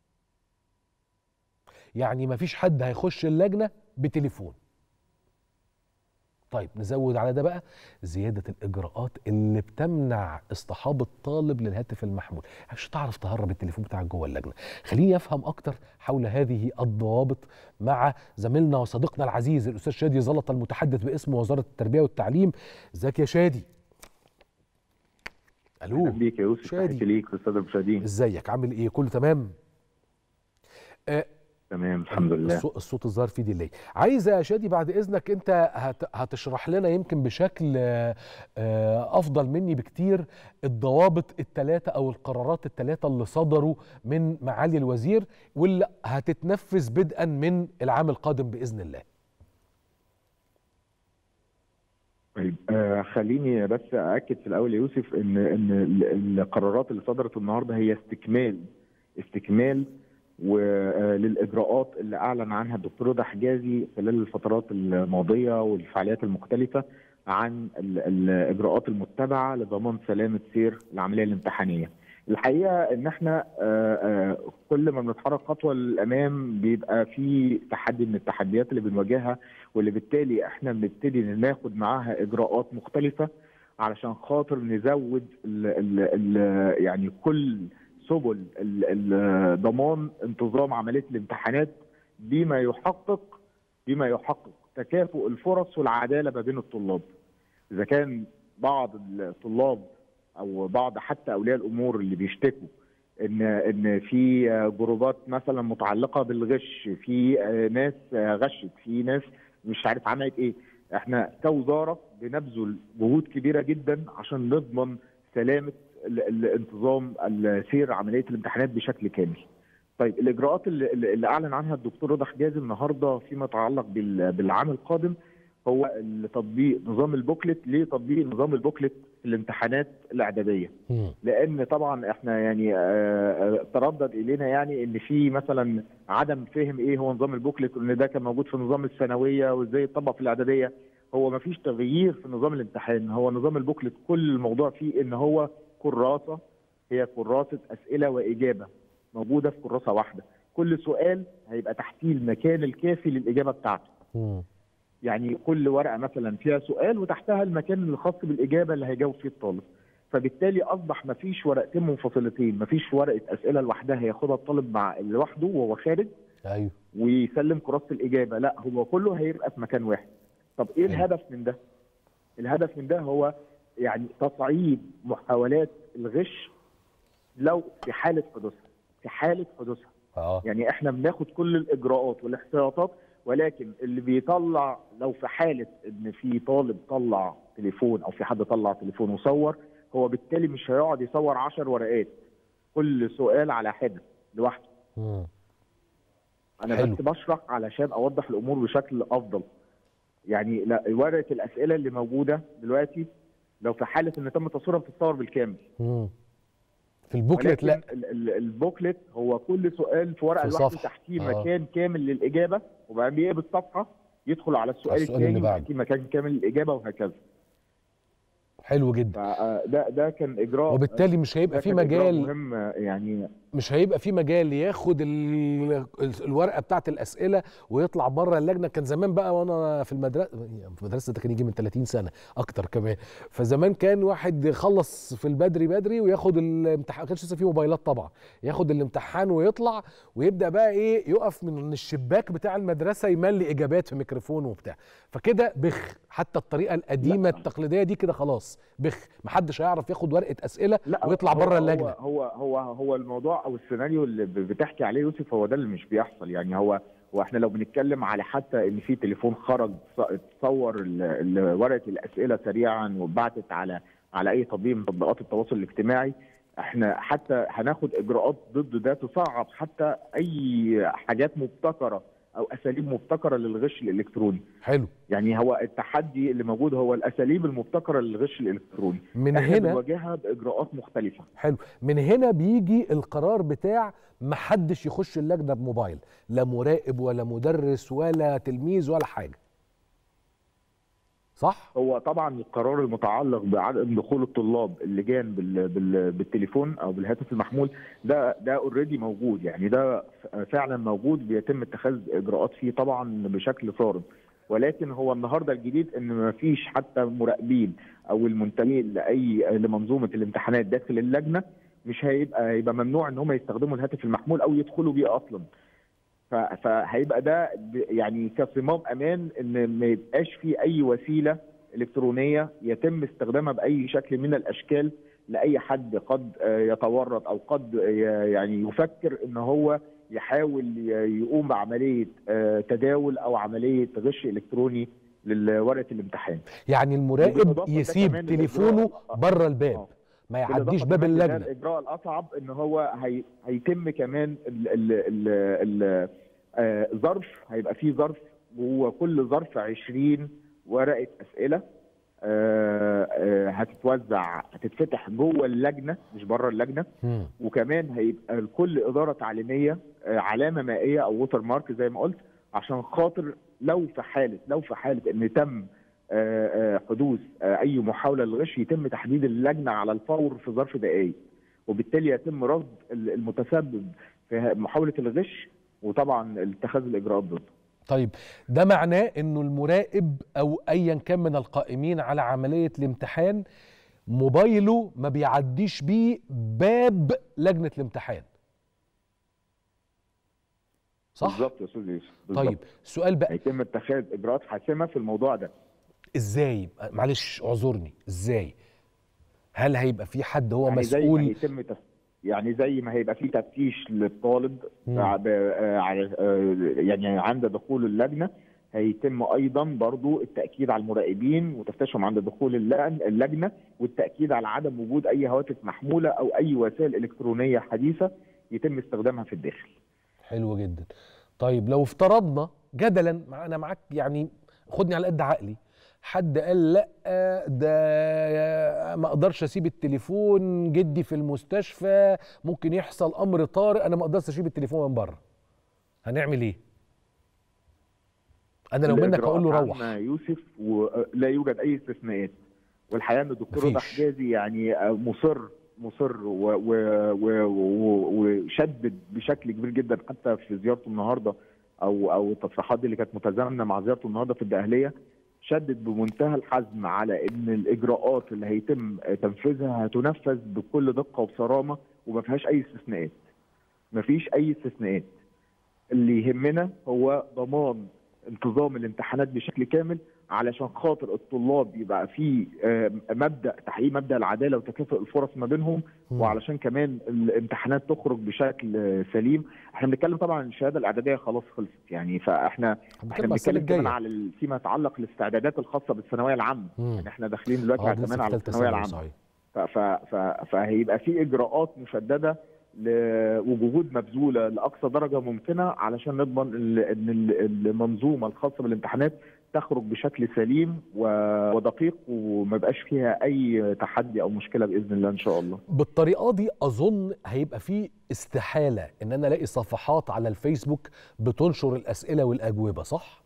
يعني مفيش حد هيخش اللجنه بتليفون طيب نزود على ده بقى زيادة الإجراءات اللي بتمنع اصطحاب الطالب للهاتف المحمول عشان تعرف تهرب التليفون بتاعك جوه اللجنة خليني أفهم أكتر حول هذه الضوابط مع زميلنا وصديقنا العزيز الأستاذ شادي زلط المتحدث باسم وزارة التربية والتعليم ازيك يا شادي ألو اهلا بيك يا يوسف شادي. تحياتي ليك والساده المشاهدين ازيك عامل ايه كله تمام آه تمام الحمد لله الصوت, الصوت الظاهر فيه ديلي عايز يا شادي بعد اذنك انت هت هتشرح لنا يمكن بشكل آه، آه، افضل مني بكتير الضوابط الثلاثه او القرارات الثلاثه اللي صدروا من معالي الوزير واللي هتتنفذ بدءا من العام القادم باذن الله طيب آه خليني بس ااكد في الاول يا يوسف ان ان ال- القرارات اللي صدرت النهارده هي استكمال استكمال وللاجراءات اللي اعلن عنها الدكتور رضا حجازي خلال الفترات الماضيه والفعاليات المختلفه عن ال- الاجراءات المتبعه لضمان سلامه سير العمليه الامتحانيه. الحقيقه ان احنا آه، آه، كل كل ما بنتحرك خطوه للامام بيبقى في تحدي من التحديات اللي بنواجهها واللي بالتالي احنا بنبتدي ناخد معاها اجراءات مختلفه علشان خاطر نزود ال ال ال يعني كل سبل ال- ال- ضمان انتظام عمليه الامتحانات بما يحقق بما يحقق تكافؤ الفرص والعداله ما بين الطلاب. اذا كان بعض الطلاب او بعض حتى اولياء الامور اللي بيشتكوا ان ان في جروبات مثلا متعلقه بالغش في ناس غشت في ناس مش عارف عملت ايه احنا كوزاره بنبذل جهود كبيره جدا عشان نضمن سلامه ال- الانتظام السير عمليه الامتحانات بشكل كامل طيب الاجراءات اللي, اللي اعلن عنها الدكتور رضا حجازي النهارده فيما يتعلق بال- بالعام القادم هو تطبيق نظام البوكلت لتطبيق نظام البوكلت في الامتحانات الاعداديه مم. لان طبعا احنا يعني آه، آه، تردد الينا يعني ان في مثلا عدم فهم ايه هو نظام البوكلت وان ده كان موجود في نظام الثانويه وازاي يطبق في الاعداديه هو ما فيش تغيير في نظام الامتحان هو نظام البوكلت كل الموضوع فيه ان هو كراسه هي كراسه اسئله واجابه موجوده في كراسه واحده كل سؤال هيبقى تحتيه المكان الكافي للاجابه بتاعته مم. يعني كل ورقه مثلا فيها سؤال وتحتها المكان الخاص بالاجابه اللي هيجاوب فيه الطالب فبالتالي اصبح ما فيش ورقتين منفصلتين ما فيش ورقه اسئله لوحدها هياخدها الطالب مع لوحده وهو خارج ايوه ويسلم كراسه الاجابه لا هو كله هيبقى في مكان واحد طب ايه حلو. الهدف من ده الهدف من ده هو يعني تصعيد محاولات الغش لو في حاله حدوثها في حاله حدوثها اه يعني احنا بناخد كل الاجراءات والاحتياطات ولكن اللي بيطلع لو في حاله ان في طالب طلع تليفون او في حد طلع تليفون وصور هو بالتالي مش هيقعد يصور 10 ورقات كل سؤال على حده لوحده مم. انا حلو. بس بشرح علشان اوضح الامور بشكل افضل يعني لا ورقه الاسئله اللي موجوده دلوقتي لو في حاله ان تم تصويرها بتتصور بالكامل مم. في البوكلت ولكن لا ال- ال- البوكلت هو كل سؤال في ورقه في لوحده صفحة. تحتيه آه. مكان كامل للاجابه وبعدين بيقلب صفحه يدخل على السؤال, على السؤال اللي الثاني بعده. وتحتيه مكان كامل للاجابه وهكذا حلو جدا فده ده كان اجراء وبالتالي مش هيبقى ده في كان إجراء مجال مهم يعني مش هيبقى في مجال ياخد ال- الورقه بتاعت الاسئله ويطلع بره اللجنه كان زمان بقى وانا في المدرسه في المدرسه ده كان يجي من 30 سنه اكتر كمان فزمان كان واحد يخلص في البدري بدري وياخد الامتحان ما كانش لسه في موبايلات طبعا ياخد الامتحان ويطلع ويبدا بقى ايه يقف من الشباك بتاع المدرسه يملي اجابات في ميكروفون وبتاع فكده بخ حتى الطريقه القديمه التقليديه دي كده خلاص بخ محدش هيعرف ياخد ورقه اسئله لا ويطلع هو- بره هو- اللجنه هو هو هو الموضوع او السيناريو اللي ب- بتحكي عليه يوسف هو ده اللي مش بيحصل يعني هو واحنا لو بنتكلم على حتى ان في تليفون خرج ص- تصور ال- ال- ورقه الاسئله سريعا واتبعتت على على اي تطبيق من تطبيقات التواصل الاجتماعي احنا حتى هناخد اجراءات ضد ده تصعب حتى اي حاجات مبتكره او اساليب مبتكره للغش الالكتروني حلو يعني هو التحدي اللي موجود هو الاساليب المبتكره للغش الالكتروني من احنا هنا بنواجهها باجراءات مختلفه حلو من هنا بيجي القرار بتاع محدش يخش اللجنه بموبايل لا مراقب ولا مدرس ولا تلميذ ولا حاجه صح هو طبعا القرار المتعلق بعدم دخول الطلاب اللجان بال بال بالتليفون او بالهاتف المحمول ده ده اوريدي موجود يعني ده ف- فعلا موجود بيتم اتخاذ اجراءات فيه طبعا بشكل صارم ولكن هو النهارده الجديد ان ما فيش حتى مراقبين او المنتمين لاي لمنظومه الامتحانات داخل اللجنه مش هيبقى هيبقى ممنوع ان هم يستخدموا الهاتف المحمول او يدخلوا بيه اصلا ف- فهيبقى ده ب- يعني كصمام امان ان ما يبقاش في اي وسيله الكترونيه يتم استخدامها باي شكل من الاشكال لاي حد قد آه، يتورط او قد ي- يعني يفكر ان هو يحاول ي- يقوم بعمليه آه، تداول او عمليه غش الكتروني لورقه الامتحان يعني المراقب وبالإضافة لده يسيب كمان تليفونه الإجراء- بره الباب آه. ما يعديش بالإضافة باب كمان لده اللجنه الاجراء الاصعب ان هو هي... هيتم كمان ال... ال... ال... ال... آه، ظرف هيبقى فيه ظرف جوه كل ظرف 20 ورقه اسئله آه، آه، هتتوزع هتتفتح جوه اللجنه مش بره اللجنه مم. وكمان هيبقى لكل اداره تعليميه آه، علامه مائيه او ووتر مارك زي ما قلت عشان خاطر لو في حاله لو في حاله ان تم آه، آه، حدوث آه، اي محاوله للغش يتم تحديد اللجنه على الفور في ظرف دقائق وبالتالي يتم رصد ال- المتسبب في محاوله الغش وطبعا اتخاذ الاجراءات ضده طيب ده معناه انه المراقب او ايا كان من القائمين على عمليه الامتحان موبايله ما بيعديش بيه باب لجنه الامتحان صح بالظبط يا استاذ يوسف بالظبط. طيب السؤال بقى هيتم اتخاذ اجراءات حاسمه في الموضوع ده ازاي معلش اعذرني ازاي هل هيبقى في حد هو يعني زي ما مسؤول هيتم تف... يعني زي ما هيبقى في تفتيش للطالب مم. ع- ب- آه، على- آه، يعني عند دخول اللجنه هيتم ايضا برضو التاكيد على المراقبين وتفتيشهم عند دخول اللجن- اللجنه والتاكيد على عدم وجود اي هواتف محموله او اي وسائل الكترونيه حديثه يتم استخدامها في الداخل حلو جدا طيب لو افترضنا جدلا مع- انا معاك يعني خدني على قد عقلي حد قال لا ده ما اقدرش اسيب التليفون جدي في المستشفى ممكن يحصل امر طارئ انا ما اقدرش اسيب التليفون من بره هنعمل ايه انا لو منك اقول له الإجراءات روح عامة يوسف ولا يوجد اي استثناءات والحقيقه ان الدكتور رضا مفيش. حجازي يعني مصر مصر و- و- و- و- وشدد بشكل كبير جدا حتى في زيارته النهارده او او التصريحات دي اللي كانت متزامنه مع زيارته النهارده في الدقهليه شدد بمنتهى الحزم على ان الاجراءات اللي هيتم تنفيذها هتنفذ بكل دقه وبصرامه وما فيهاش اي استثناءات. ما فيش اي استثناءات. اللي يهمنا هو ضمان انتظام الامتحانات بشكل كامل علشان خاطر الطلاب يبقى في آه، مبدا تحقيق مبدا العداله وتكافؤ الفرص ما بينهم مم. وعلشان كمان الامتحانات تخرج بشكل آه، سليم احنا بنتكلم طبعا الشهاده الاعداديه خلاص خلصت يعني فاحنا احنا هنتكلم على السنه بنتكلم كمان الجايه على ال- فيما يتعلق الاستعدادات الخاصه بالثانويه العامه مم. يعني احنا داخلين دلوقتي اه على ده لسه كمان في على ثالثه الثانويه ثانوي العامه صحيح ف- ف- ف- فهيبقى في اجراءات مشدده ل- وجهود مبذوله لاقصى درجه ممكنه علشان نضمن ال- ان ال- المنظومه الخاصه بالامتحانات تخرج بشكل سليم و- ودقيق وما يبقاش فيها اي تحدي او مشكله باذن الله ان شاء الله. بالطريقه دي اظن هيبقى في استحاله ان انا الاقي صفحات على الفيسبوك بتنشر الاسئله والاجوبه صح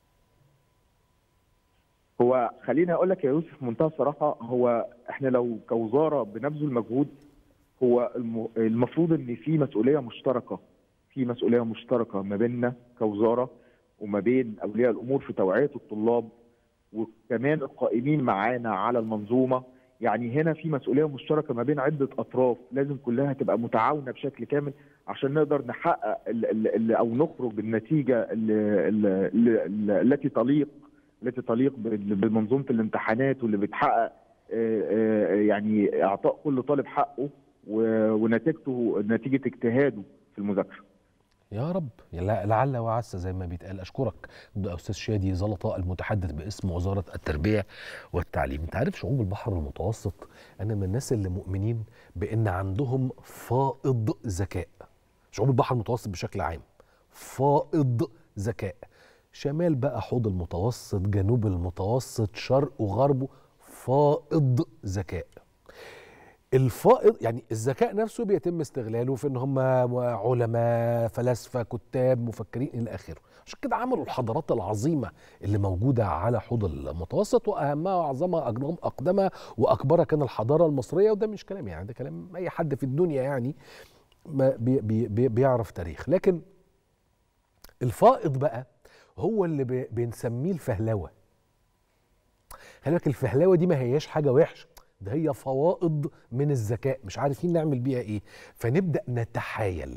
هو خليني اقول لك يا يوسف منتهى الصراحه هو احنا لو كوزاره بنبذل مجهود هو الم- المفروض ان في مسؤوليه مشتركه في مسؤوليه مشتركه ما بيننا كوزاره وما بين اولياء الامور في توعيه الطلاب وكمان القائمين معانا على المنظومه يعني هنا في مسؤوليه مشتركه ما بين عده اطراف لازم كلها تبقى متعاونه بشكل كامل عشان نقدر نحقق ال ال ال او نخرج بالنتيجه ال ال ال التي تليق التي تليق بال- بمنظومه الامتحانات واللي بتحقق آه، آه، يعني اعطاء كل طالب حقه و- ونتيجته نتيجه اجتهاده في المذاكره. يا رب يا لا- لعل وعسى زي ما بيتقال اشكرك ده استاذ شادي زلطه المتحدث باسم وزاره التربيه والتعليم انت عارف شعوب البحر المتوسط انا من الناس اللي مؤمنين بان عندهم فائض ذكاء شعوب البحر المتوسط بشكل عام فائض ذكاء شمال بقى حوض المتوسط جنوب المتوسط شرق وغربه فائض ذكاء الفائض يعني الذكاء نفسه بيتم استغلاله في ان هم علماء فلاسفه كتاب مفكرين الى اخره عشان كده عملوا الحضارات العظيمه اللي موجوده على حوض المتوسط واهمها واعظمها اقدم اقدمها واكبرها كان الحضاره المصريه وده مش كلام يعني ده كلام اي حد في الدنيا يعني ما بي بي بي بيعرف تاريخ لكن الفائض بقى هو اللي بي بنسميه الفهلوه خلي بالك الفهلوه دي ما هياش حاجه وحشه ده هي فوائض من الذكاء مش عارفين نعمل بيها ايه فنبدا نتحايل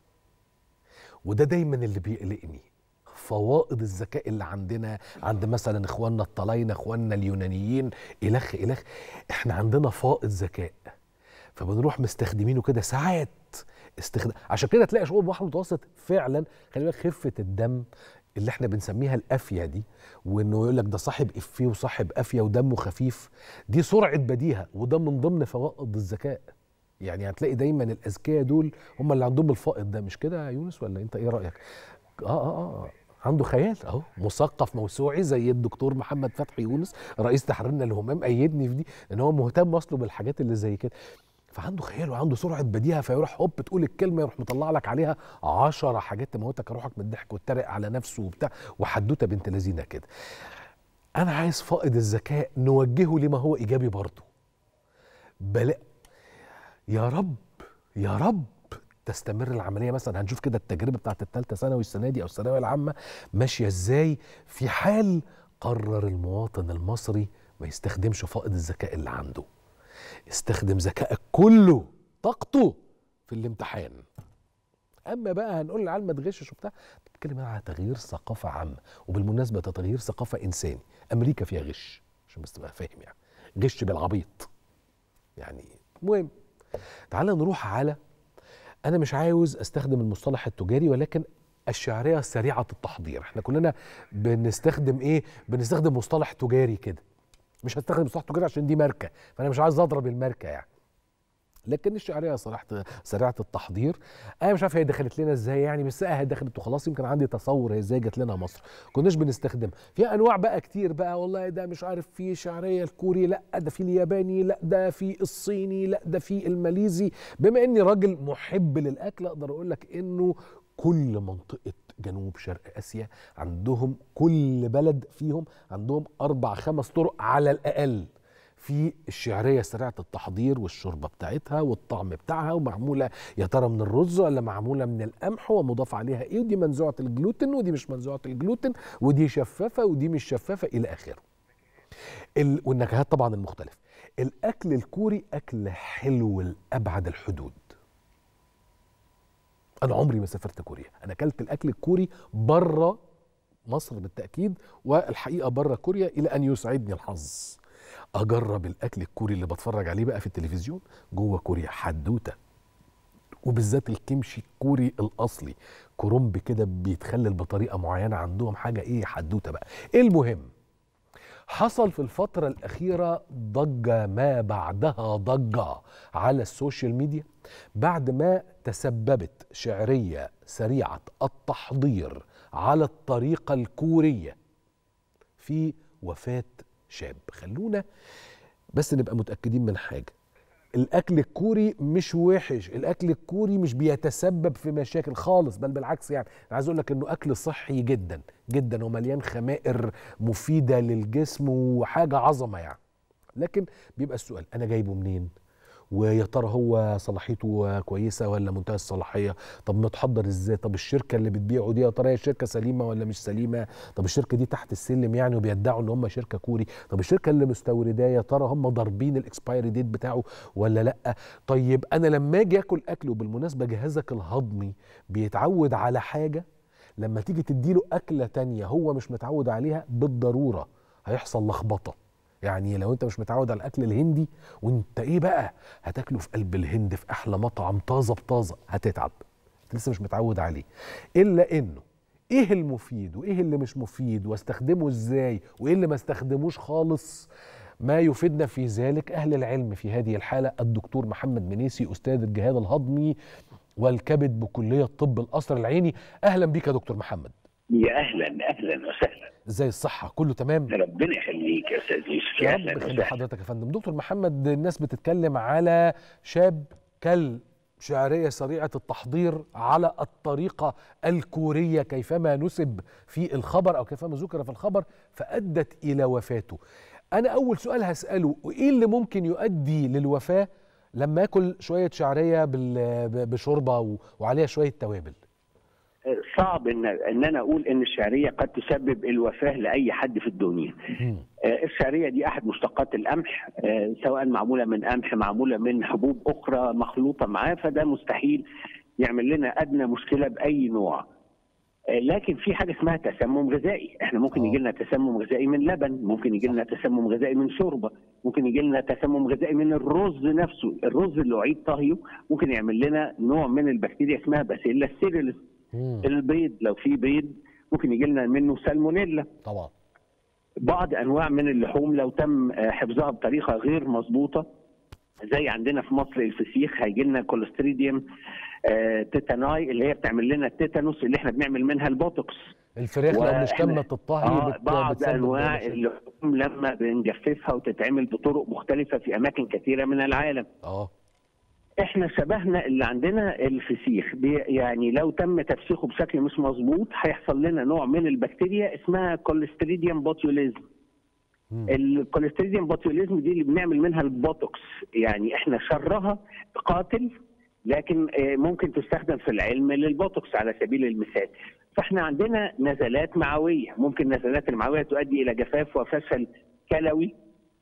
وده دايما اللي بيقلقني فوائض الذكاء اللي عندنا عند مثلا اخواننا الطلاينه اخواننا اليونانيين الخ الخ احنا عندنا فائض ذكاء فبنروح مستخدمينه كده ساعات استخدام عشان كده تلاقي شعوب البحر المتوسط فعلا خلي بالك خفه الدم اللي احنا بنسميها القافيه دي وانه يقول لك ده صاحب افيه وصاحب قافيه ودمه خفيف دي سرعه بديهه وده من ضمن فوائد الذكاء يعني هتلاقي دايما الاذكياء دول هم اللي عندهم الفائض ده مش كده يا يونس ولا انت ايه رايك اه اه اه عنده خيال اهو مثقف موسوعي زي الدكتور محمد فتحي يونس رئيس تحريرنا الهمام ايدني في دي ان هو مهتم اصله بالحاجات اللي زي كده فعنده خيال وعنده سرعه بديهه فيروح هوب تقول الكلمه يروح مطلع لك عليها عشرة حاجات تموتك روحك من الضحك وتتريق على نفسه وبتاع وحدوته بنت لذينه كده انا عايز فائض الذكاء نوجهه لما هو ايجابي برضه بلا يا رب يا رب تستمر العمليه مثلا هنشوف كده التجربه بتاعت الثالثه ثانوي السنه دي او الثانويه العامه ماشيه ازاي في حال قرر المواطن المصري ما يستخدمش فائض الذكاء اللي عنده استخدم ذكائك كله طاقته في الامتحان اما بقى هنقول للعيال ما تغشش وبتاع بتتكلم على تغيير ثقافه عامه وبالمناسبه ده تغيير ثقافه انساني امريكا فيها غش عشان بس تبقى فاهم يعني غش بالعبيط يعني المهم تعال نروح على انا مش عاوز استخدم المصطلح التجاري ولكن الشعريه سريعه التحضير احنا كلنا بنستخدم ايه بنستخدم مصطلح تجاري كده مش هستخدم مصطلح تجاري عشان دي ماركه فانا مش عايز اضرب الماركه يعني لكن الشعريه صراحه سريعه التحضير انا مش عارف هي دخلت لنا ازاي يعني بس هي دخلت وخلاص يمكن عندي تصور هي ازاي جت لنا مصر كناش بنستخدمها في انواع بقى كتير بقى والله ده مش عارف في شعريه الكوري لا ده في الياباني لا ده في الصيني لا ده في الماليزي بما اني راجل محب للاكل اقدر اقول لك انه كل منطقه جنوب شرق اسيا عندهم كل بلد فيهم عندهم اربع خمس طرق على الاقل في الشعريه سريعه التحضير والشوربه بتاعتها والطعم بتاعها ومعموله يا ترى من الرز ولا معموله من القمح ومضاف عليها ايه ودي منزوعه الجلوتين ودي مش منزوعه الجلوتين ودي شفافه ودي مش شفافه الى اخره. ال... والنكهات طبعا المختلفه. الاكل الكوري اكل حلو لابعد الحدود. انا عمري ما سافرت كوريا، انا اكلت الاكل الكوري بره مصر بالتاكيد والحقيقه بره كوريا الى ان يسعدني الحظ. اجرب الاكل الكوري اللي بتفرج عليه بقى في التلفزيون جوه كوريا حدوته وبالذات الكمشي الكوري الاصلي كرنب كده بيتخلل بطريقه معينه عندهم حاجه ايه حدوته بقى المهم حصل في الفترة الأخيرة ضجة ما بعدها ضجة على السوشيال ميديا بعد ما تسببت شعرية سريعة التحضير على الطريقة الكورية في وفاة شاب خلونا بس نبقى متأكدين من حاجة الأكل الكوري مش وحش الأكل الكوري مش بيتسبب في مشاكل خالص بل بالعكس يعني أنا عايز أقول لك إنه أكل صحي جدا جدا ومليان خمائر مفيدة للجسم وحاجة عظمة يعني لكن بيبقى السؤال أنا جايبه منين؟ ويا ترى هو صلاحيته كويسه ولا منتهى الصلاحيه طب متحضر ازاي طب الشركه اللي بتبيعه دي يا ترى هي شركه سليمه ولا مش سليمه طب الشركه دي تحت السلم يعني وبيدعوا ان هم شركه كوري طب الشركه اللي مستورداه يا ترى هم ضاربين الاكسبايري ديت بتاعه ولا لا طيب انا لما اجي اكل اكل وبالمناسبه جهازك الهضمي بيتعود على حاجه لما تيجي تديله اكله تانية هو مش متعود عليها بالضروره هيحصل لخبطه يعني لو انت مش متعود على الاكل الهندي وانت ايه بقى هتاكله في قلب الهند في احلى مطعم طازه بطازه هتتعب انت لسه مش متعود عليه الا انه ايه المفيد وايه اللي مش مفيد واستخدمه ازاي وايه اللي ما استخدموش خالص ما يفيدنا في ذلك اهل العلم في هذه الحاله الدكتور محمد منيسي استاذ الجهاز الهضمي والكبد بكليه طب القصر العيني اهلا بيك يا دكتور محمد يا اهلا اهلا وسهلا ازاي الصحه كله تمام ربنا يخليك يا استاذ يوسف يا اهلا رب يخلي وسهلا حضرتك يا فندم دكتور محمد الناس بتتكلم على شاب كل شعريه سريعه التحضير على الطريقه الكوريه كيفما نسب في الخبر او كيفما ذكر في الخبر فادت الى وفاته انا اول سؤال هساله ايه اللي ممكن يؤدي للوفاه لما اكل شويه شعريه بال- بشوربه و- وعليها شويه توابل صعب ان ان انا اقول ان الشعريه قد تسبب الوفاه لاي حد في الدنيا مم. آه، الشعريه دي احد مشتقات القمح آه، سواء معموله من قمح معموله من حبوب اخرى مخلوطه معاه فده مستحيل يعمل لنا ادنى مشكله باي نوع آه، لكن في حاجه اسمها تسمم غذائي احنا ممكن آه. يجي لنا تسمم غذائي من لبن ممكن يجي لنا تسمم غذائي من شوربه ممكن يجي لنا تسمم غذائي من الرز نفسه الرز اللي اعيد طهيه ممكن يعمل لنا نوع من البكتيريا اسمها باسيلا سيريلس مم. البيض لو في بيض ممكن يجي لنا منه سالمونيلا طبعا بعض انواع من اللحوم لو تم آه، حفظها بطريقه غير مظبوطه زي عندنا في مصر الفسيخ هيجي لنا كوليستريديوم آه، تيتاناي اللي هي بتعمل لنا التيتانوس اللي احنا بنعمل منها البوتوكس الفراخ لو مش وإحنا- تمت الطهي آه بت- بعض بتسبب انواع مشاكل. اللحوم لما بنجففها وتتعمل بطرق مختلفه في اماكن كثيره من العالم اه احنا شبهنا اللي عندنا الفسيخ بي- يعني لو تم تفسيخه بشكل مش مظبوط هيحصل لنا نوع من البكتيريا اسمها كوليستريديوم بوتيوليزم مم. الكوليستريديوم بوتيوليزم دي اللي بنعمل منها البوتوكس يعني احنا شرها قاتل لكن آه، ممكن تستخدم في العلم للبوتوكس على سبيل المثال فاحنا عندنا نزلات معويه ممكن النزلات المعويه تؤدي الى جفاف وفشل كلوي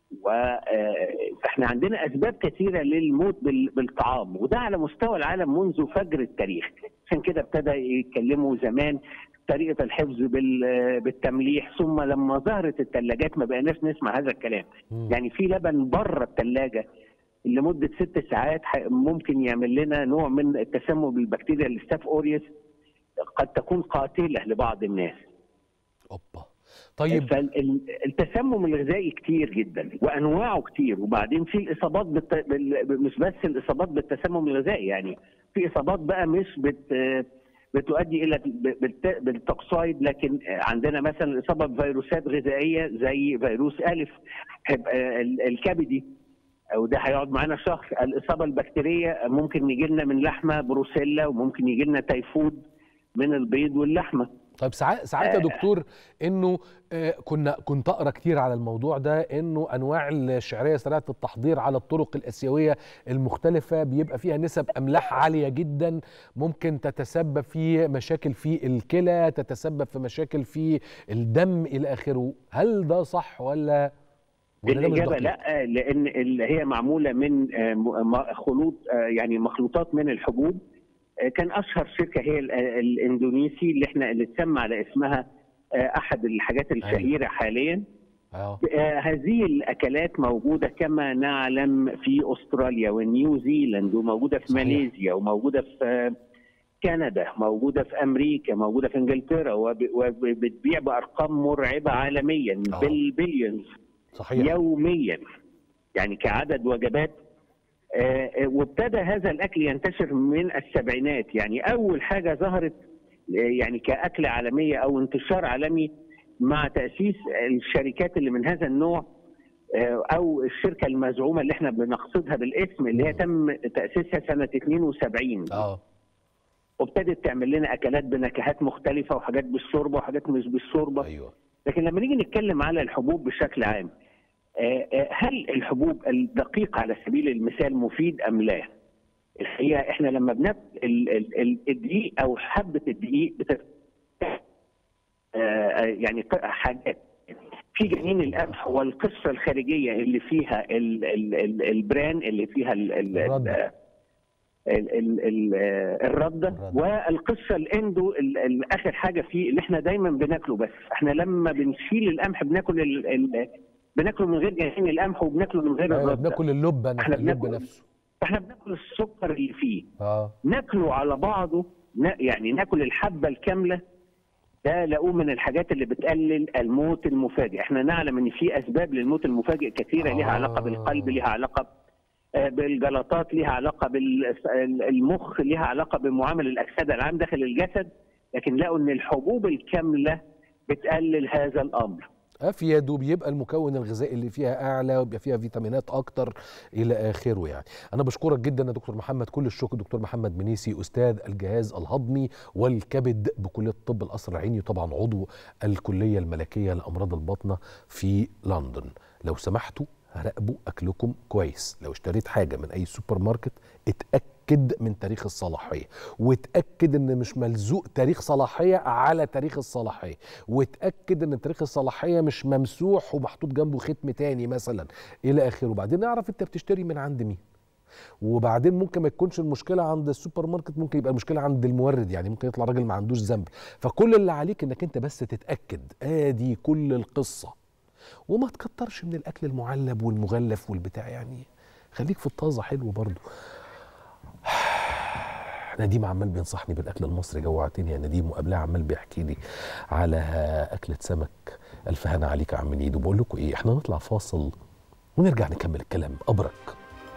فاحنا عندنا اسباب كثيره للموت بال- بالطعام وده على مستوى العالم منذ فجر التاريخ عشان كده ابتدى يتكلموا زمان طريقه الحفظ بال- بالتمليح ثم لما ظهرت الثلاجات ما بقيناش نسمع هذا الكلام مم. يعني في لبن بره الثلاجه لمده ست ساعات ح- ممكن يعمل لنا نوع من التسمم بالبكتيريا الستاف اوريوس قد تكون قاتله لبعض الناس اوبا طيب فالتسمم الغذائي كتير جدا وانواعه كتير وبعدين في الاصابات بالت... بال... مش بس الاصابات بالتسمم الغذائي يعني في اصابات بقى مش بت... بتؤدي الى بالت... بالتوكسايد لكن عندنا مثلا الاصابه بفيروسات غذائيه زي فيروس الف هيبقى ال- الكبدي وده هيقعد معانا شهر الاصابه البكتيريه ممكن يجي لنا من لحمه بروسيلا وممكن يجي لنا تيفود من البيض واللحمه طيب ساعات ساعات يا دكتور انه آه، كنا كنت اقرا كتير على الموضوع ده انه انواع الشعريه سريعه التحضير على الطرق الاسيويه المختلفه بيبقى فيها نسب املاح عاليه جدا ممكن تتسبب في مشاكل في الكلى تتسبب في مشاكل في الدم الى اخره هل ده صح ولا ولا ده مش الاجابه دقيق؟ لا لان اللي هي معموله من آه، م- م- خلوط آه، يعني مخلوطات من الحبوب آه، كان اشهر شركه هي ال- آه، الاندونيسي اللي احنا اللي اتسمى على اسمها آه، احد الحاجات الشهيره حاليا اه آه، هذه الاكلات موجوده كما نعلم في استراليا ونيوزيلاند وموجوده في صحيح. ماليزيا وموجوده في آه، كندا موجوده في امريكا موجوده في انجلترا وب- وبتبيع بارقام مرعبه عالميا آه. بالبليونز صحيح يوميا يعني كعدد وجبات آه، آه، وابتدى هذا الاكل ينتشر من السبعينات يعني اول حاجه ظهرت آه، يعني كاكله عالميه او انتشار عالمي مع تاسيس الشركات اللي من هذا النوع آه، او الشركه المزعومه اللي احنا بنقصدها بالاسم اللي هي تم تاسيسها سنه 72 اه وابتدت تعمل لنا اكلات بنكهات مختلفه وحاجات بالشوربه وحاجات مش بالشوربه ايوه لكن لما نيجي نتكلم على الحبوب بشكل عام آه، آه، هل الحبوب الدقيق على سبيل المثال مفيد ام لا؟ الحقيقه احنا لما بناكل ال- ال- ال- الدقيق او حبه الدقيق بت... آه، آه، يعني ق- حاجات في جنين القمح والقشره الخارجيه اللي فيها ال ال ال البران اللي فيها ال ال الردة. ال ال ال الرده الردة. والقشره الاندو ال- ال- اخر حاجه فيه اللي احنا دايما بناكله بس احنا لما بنشيل القمح بناكل ال ال بناكله من غير جنين القمح وبناكله من غير أيوة، الرده بناكل اللبن احنا اللب بناكل نفسه فاحنا بناكل السكر اللي فيه اه ناكله على بعضه نا- يعني ناكل الحبه الكامله ده لقوه من الحاجات اللي بتقلل الموت المفاجئ احنا نعلم ان في اسباب للموت المفاجئ كثيره ليها آه. علاقه بالقلب ليها علاقه آه، بالجلطات ليها علاقه بالمخ ليها علاقه بمعامل الاكسده العام داخل الجسد لكن لقوا ان الحبوب الكامله بتقلل هذا الامر افيد وبيبقى المكون الغذائي اللي فيها اعلى وبيبقى فيها فيتامينات اكتر الى اخره يعني انا بشكرك جدا يا دكتور محمد كل الشكر دكتور محمد منيسي استاذ الجهاز الهضمي والكبد بكليه الطب القصر العيني وطبعا عضو الكليه الملكيه لامراض الباطنه في لندن لو سمحتوا راقبوا اكلكم كويس لو اشتريت حاجه من اي سوبر ماركت اتاكد من تاريخ الصلاحيه واتاكد ان مش ملزوق تاريخ صلاحيه على تاريخ الصلاحيه واتاكد ان تاريخ الصلاحيه مش ممسوح ومحطوط جنبه ختم تاني مثلا الى اخره وبعدين نعرف انت بتشتري من عند مين وبعدين ممكن ما يكونش المشكله عند السوبر ماركت ممكن يبقى المشكله عند المورد يعني ممكن يطلع راجل ما عندوش ذنب فكل اللي عليك انك انت بس تتاكد ادي كل القصه وما تكترش من الاكل المعلب والمغلف والبتاع يعني خليك في الطازه حلو برضو نديم عمال بينصحني بالاكل المصري جوعتني يا نديم وقبلها عمال بيحكي لي على اكله سمك الف هنا عليك يا عم نيدو بقول لكم ايه احنا نطلع فاصل ونرجع نكمل الكلام ابرك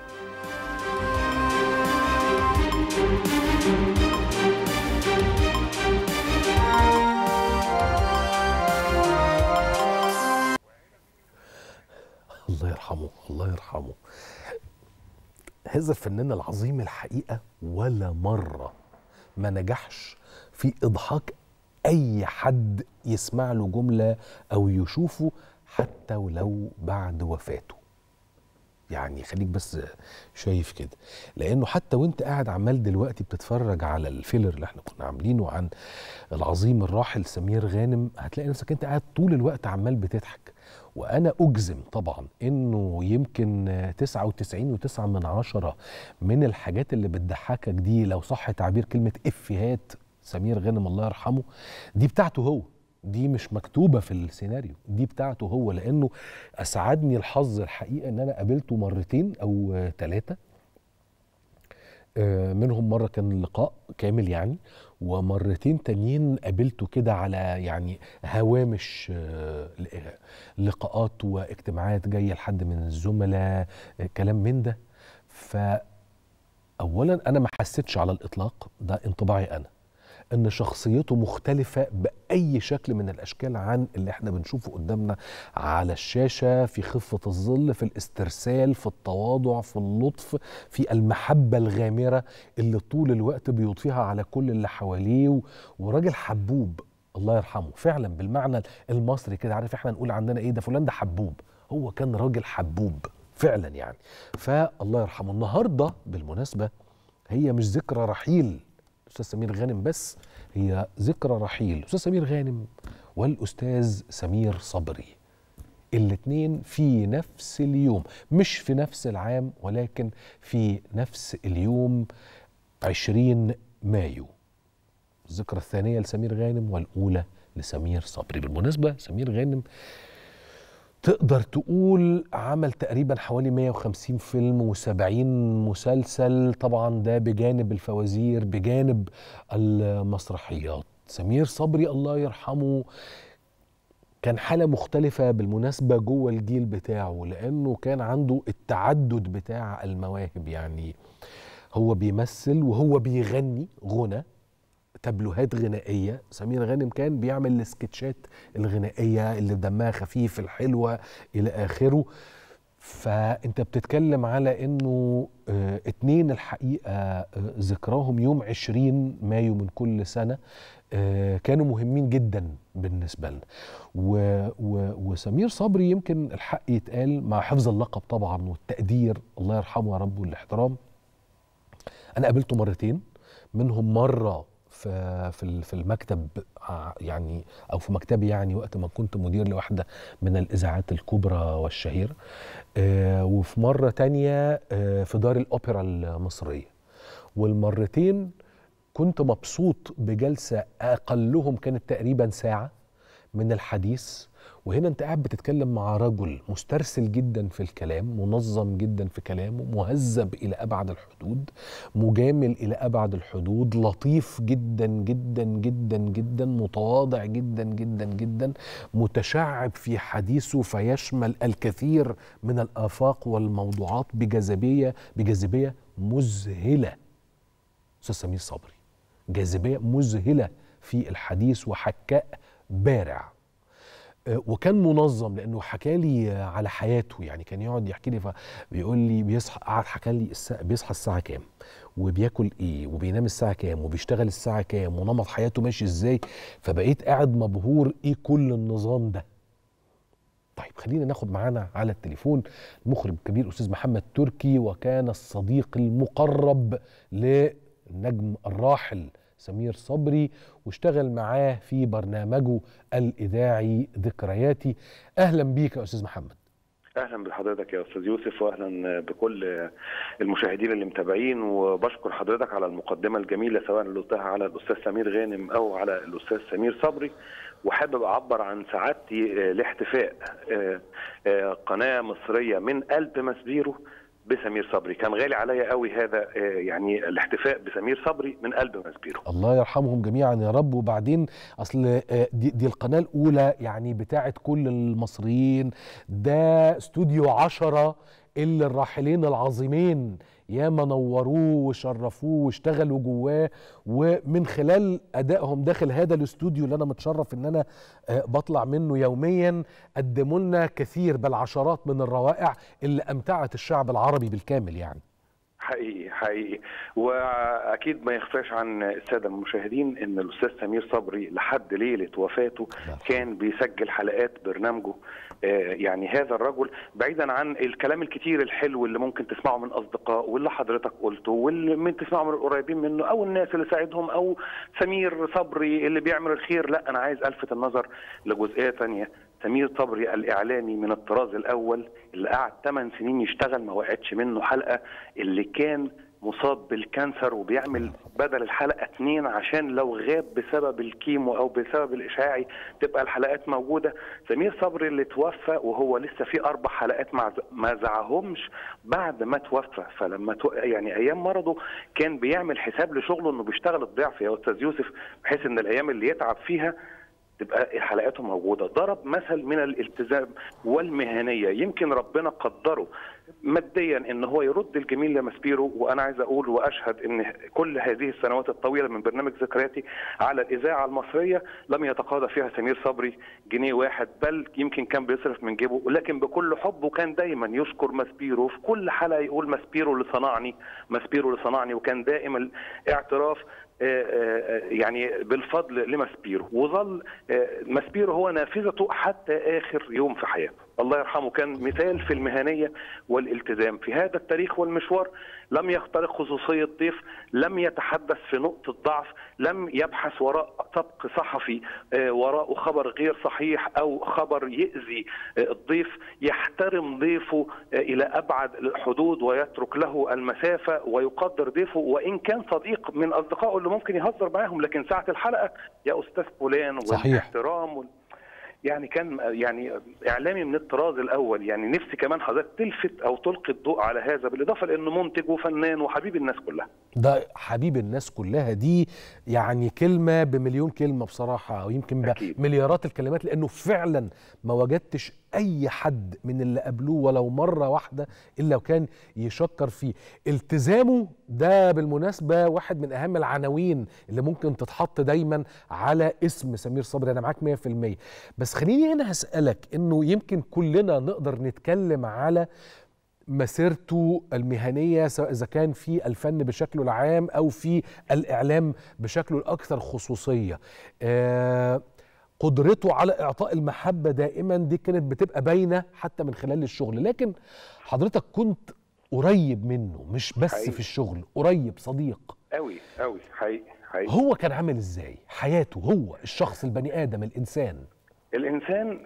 الله يرحمه الله يرحمه هذا الفنان العظيم الحقيقة ولا مرة ما نجحش في إضحاك أي حد يسمع له جملة أو يشوفه حتى ولو بعد وفاته يعني خليك بس شايف كده لانه حتى وانت قاعد عمال دلوقتي بتتفرج على الفيلر اللي احنا كنا عاملينه عن العظيم الراحل سمير غانم هتلاقي نفسك انت قاعد طول الوقت عمال بتضحك وانا اجزم طبعا انه يمكن 99 و9 من عشرة من الحاجات اللي بتضحكك دي لو صح تعبير كلمه افيهات سمير غانم الله يرحمه دي بتاعته هو دي مش مكتوبه في السيناريو دي بتاعته هو لانه اسعدني الحظ الحقيقه ان انا قابلته مرتين او ثلاثه منهم مره كان لقاء كامل يعني ومرتين تانيين قابلته كده على يعني هوامش لقاءات واجتماعات جايه لحد من الزملاء كلام من ده ف اولا انا ما حسيتش على الاطلاق ده انطباعي انا ان شخصيته مختلفه باي شكل من الاشكال عن اللي احنا بنشوفه قدامنا على الشاشه في خفه الظل في الاسترسال في التواضع في اللطف في المحبه الغامره اللي طول الوقت بيضفيها على كل اللي حواليه وراجل حبوب الله يرحمه فعلا بالمعنى المصري كده عارف احنا نقول عندنا ايه ده فلان ده حبوب هو كان راجل حبوب فعلا يعني فالله يرحمه النهارده بالمناسبه هي مش ذكرى رحيل الاستاذ سمير غانم بس هي ذكرى رحيل الاستاذ سمير غانم والاستاذ سمير صبري الاثنين في نفس اليوم مش في نفس العام ولكن في نفس اليوم 20 مايو الذكرى الثانية لسمير غانم والأولى لسمير صبري بالمناسبة سمير غانم تقدر تقول عمل تقريبا حوالي 150 فيلم و70 مسلسل طبعا ده بجانب الفوازير بجانب المسرحيات سمير صبري الله يرحمه كان حالة مختلفة بالمناسبة جوه الجيل بتاعه لأنه كان عنده التعدد بتاع المواهب يعني هو بيمثل وهو بيغني غنى تابلوهات غنائيه سمير غانم كان بيعمل السكتشات الغنائيه اللي دمها خفيف الحلوه الى اخره فانت بتتكلم على انه اه اتنين الحقيقه اه ذكراهم يوم 20 مايو من كل سنه اه كانوا مهمين جدا بالنسبه لنا و و وسمير صبري يمكن الحق يتقال مع حفظ اللقب طبعا والتقدير الله يرحمه يا رب والاحترام انا قابلته مرتين منهم مره في في في المكتب يعني او في مكتبي يعني وقت ما كنت مدير لواحده من الاذاعات الكبرى والشهيره آه وفي مره تانية آه في دار الاوبرا المصريه والمرتين كنت مبسوط بجلسه اقلهم كانت تقريبا ساعه من الحديث وهنا انت قاعد بتتكلم مع رجل مسترسل جدا في الكلام منظم جدا في كلامه مهذب الى ابعد الحدود مجامل الى ابعد الحدود لطيف جدا جدا جدا جدا متواضع جدا جدا جدا متشعب في حديثه فيشمل الكثير من الافاق والموضوعات بجاذبيه بجاذبيه مذهله استاذ سمير صبري جاذبيه مذهله في الحديث وحكاء بارع وكان منظم لانه حكى لي على حياته يعني كان يقعد يحكي لي فبيقول لي بيصحى قعد حكى لي بيصحى الساعه كام وبياكل ايه وبينام الساعه كام وبيشتغل الساعه كام ونمط حياته ماشي ازاي فبقيت قاعد مبهور ايه كل النظام ده طيب خلينا ناخد معانا على التليفون المخرج الكبير استاذ محمد تركي وكان الصديق المقرب للنجم الراحل سمير صبري واشتغل معاه في برنامجه الإذاعي ذكرياتي أهلا بيك يا أستاذ محمد اهلا بحضرتك يا استاذ يوسف واهلا بكل المشاهدين اللي متابعين وبشكر حضرتك على المقدمه الجميله سواء اللي قلتها على الاستاذ سمير غانم او على الاستاذ سمير صبري وحابب اعبر عن سعادتي لاحتفاء قناه مصريه من قلب مسبيرو بسمير صبري كان غالي عليا قوي هذا يعني الاحتفاء بسمير صبري من قلب مسبيرو الله يرحمهم جميعا يا رب وبعدين اصل دي, دي القناه الاولى يعني بتاعه كل المصريين ده استوديو عشرة اللي الراحلين العظيمين ياما نوروه وشرفوه واشتغلوا جواه ومن خلال ادائهم داخل هذا الاستوديو اللي انا متشرف ان انا بطلع منه يوميا قدموا لنا كثير بل عشرات من الروائع اللي امتعت الشعب العربي بالكامل يعني حقيقي حقيقي واكيد ما يخفاش عن الساده المشاهدين ان الاستاذ سمير صبري لحد ليله وفاته كان بيسجل حلقات برنامجه آه، يعني هذا الرجل بعيدا عن الكلام الكتير الحلو اللي ممكن تسمعه من اصدقاء واللي حضرتك قلته واللي من تسمعه من القريبين منه او الناس اللي ساعدهم او سمير صبري اللي بيعمل الخير لا انا عايز الفت النظر لجزئيه ثانيه سمير صبري الاعلامي من الطراز الاول اللي قعد 8 سنين يشتغل ما وقعتش منه حلقه اللي كان مصاب بالكانسر وبيعمل بدل الحلقه اتنين عشان لو غاب بسبب الكيمو او بسبب الاشعاعي تبقى الحلقات موجوده سمير صبري اللي توفى وهو لسه في اربع حلقات ما ما زعهمش بعد ما توفى فلما تو... يعني ايام مرضه كان بيعمل حساب لشغله انه بيشتغل الضعف يا استاذ يوسف بحيث ان الايام اللي يتعب فيها تبقى حلقاته موجوده ضرب مثل من الالتزام والمهنيه يمكن ربنا قدره ماديا ان هو يرد الجميل لمسبيرو وانا عايز اقول واشهد ان كل هذه السنوات الطويله من برنامج ذكرياتي على الاذاعه المصريه لم يتقاضى فيها سمير صبري جنيه واحد بل يمكن كان بيصرف من جيبه ولكن بكل حب وكان دايما يشكر ماسبيرو في كل حلقه يقول ماسبيرو اللي صنعني ماسبيرو اللي صنعني وكان دائم الاعتراف يعني بالفضل لماسبيرو وظل ماسبيرو هو نافذته حتى اخر يوم في حياته الله يرحمه كان مثال في المهنيه والالتزام في هذا التاريخ والمشوار لم يخترق خصوصيه ضيف لم يتحدث في نقطه ضعف لم يبحث وراء سبق صحفي وراء خبر غير صحيح او خبر يؤذي الضيف يحترم ضيفه الى ابعد الحدود ويترك له المسافه ويقدر ضيفه وان كان صديق من اصدقائه اللي ممكن يهزر معاهم لكن ساعه الحلقه يا استاذ فلان والاحترام وال... يعني كان يعني اعلامي من الطراز الاول يعني نفسي كمان حضرتك تلفت او تلقي الضوء على هذا بالاضافه لانه منتج وفنان وحبيب الناس كلها ده حبيب الناس كلها دي يعني كلمه بمليون كلمه بصراحه او يمكن بمليارات الكلمات لانه فعلا ما وجدتش اي حد من اللي قابلوه ولو مره واحده الا وكان يشكر فيه التزامه ده بالمناسبه واحد من اهم العناوين اللي ممكن تتحط دايما على اسم سمير صبري انا معاك 100% بس خليني هنا هسالك انه يمكن كلنا نقدر نتكلم على مسيرته المهنيه سواء اذا كان في الفن بشكله العام او في الاعلام بشكله الاكثر خصوصيه آه قدرته على اعطاء المحبه دائما دي كانت بتبقى باينه حتى من خلال الشغل لكن حضرتك كنت قريب منه مش بس حقيقي. في الشغل قريب صديق قوي قوي حقيقي حقيقي هو كان عامل ازاي حياته هو الشخص البني ادم الانسان الانسان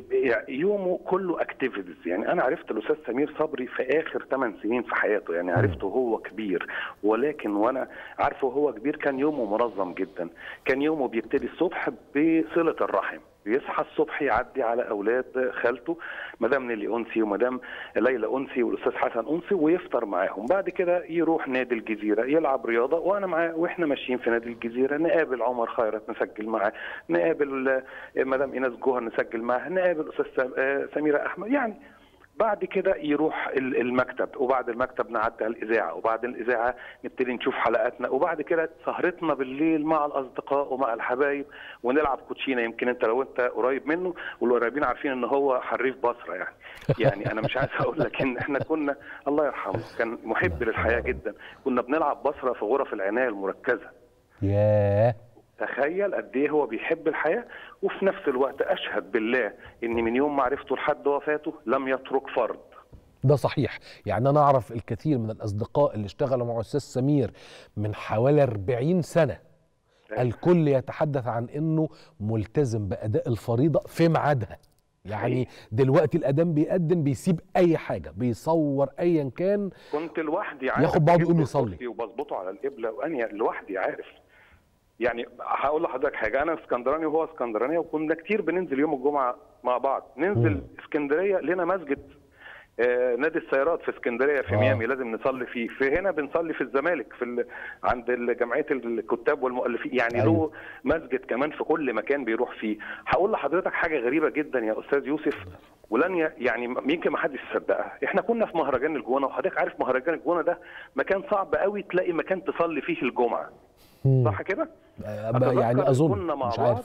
يومه كله اكتيفيتيز يعني انا عرفت الاستاذ سمير صبري في اخر 8 سنين في حياته يعني عرفته هو كبير ولكن وانا عارفه هو كبير كان يومه منظم جدا كان يومه بيبتدي الصبح بصله الرحم بيصحى الصبح يعدي على اولاد خالته مدام نيلي انسي ومدام ليلى انسي والاستاذ حسن انسي ويفطر معاهم بعد كده يروح نادي الجزيره يلعب رياضه وانا معاه واحنا ماشيين في نادي الجزيره نقابل عمر خيرت نسجل معاه نقابل مدام ايناس جوهر نسجل معاه نقابل الاستاذ سميره احمد يعني بعد كده يروح المكتب وبعد المكتب نعدي على الاذاعه وبعد الاذاعه نبتدي نشوف حلقاتنا وبعد كده سهرتنا بالليل مع الاصدقاء ومع الحبايب ونلعب كوتشينه يمكن انت لو انت قريب منه والقريبين عارفين ان هو حريف بصره يعني يعني انا مش عايز اقول لك ان احنا كنا الله يرحمه كان محب للحياه جدا كنا بنلعب بصره في غرف العنايه المركزه ياه تخيل قد ايه هو بيحب الحياه وفي نفس الوقت اشهد بالله ان من يوم ما عرفته لحد وفاته لم يترك فرد ده صحيح يعني انا اعرف الكثير من الاصدقاء اللي اشتغلوا مع استاذ سمير من حوالي 40 سنه الكل يتحدث عن انه ملتزم باداء الفريضه في ميعادها يعني دلوقتي الادام بيقدم بيسيب اي حاجه بيصور ايا كان كنت لوحدي عارف ياخد بعضه يقوم يصلي وبظبطه على القبله واني لوحدي عارف يعني هقول لحضرتك حاجه انا اسكندراني وهو اسكندراني وكنا كتير بننزل يوم الجمعه مع بعض ننزل م. اسكندريه لنا مسجد آه نادي السيارات في اسكندريه في آه. ميامي لازم نصلي فيه في هنا بنصلي في الزمالك في ال... عند جمعيه الكتاب والمؤلفين يعني أيوه. له مسجد كمان في كل مكان بيروح فيه هقول لحضرتك حاجه غريبه جدا يا استاذ يوسف ولن ي... يعني يمكن ما حدش يصدقها احنا كنا في مهرجان الجونه وحضرتك عارف مهرجان الجونه ده مكان صعب قوي تلاقي مكان تصلي فيه الجمعه صح كده يعني اظن كنا مع مش بعض عارف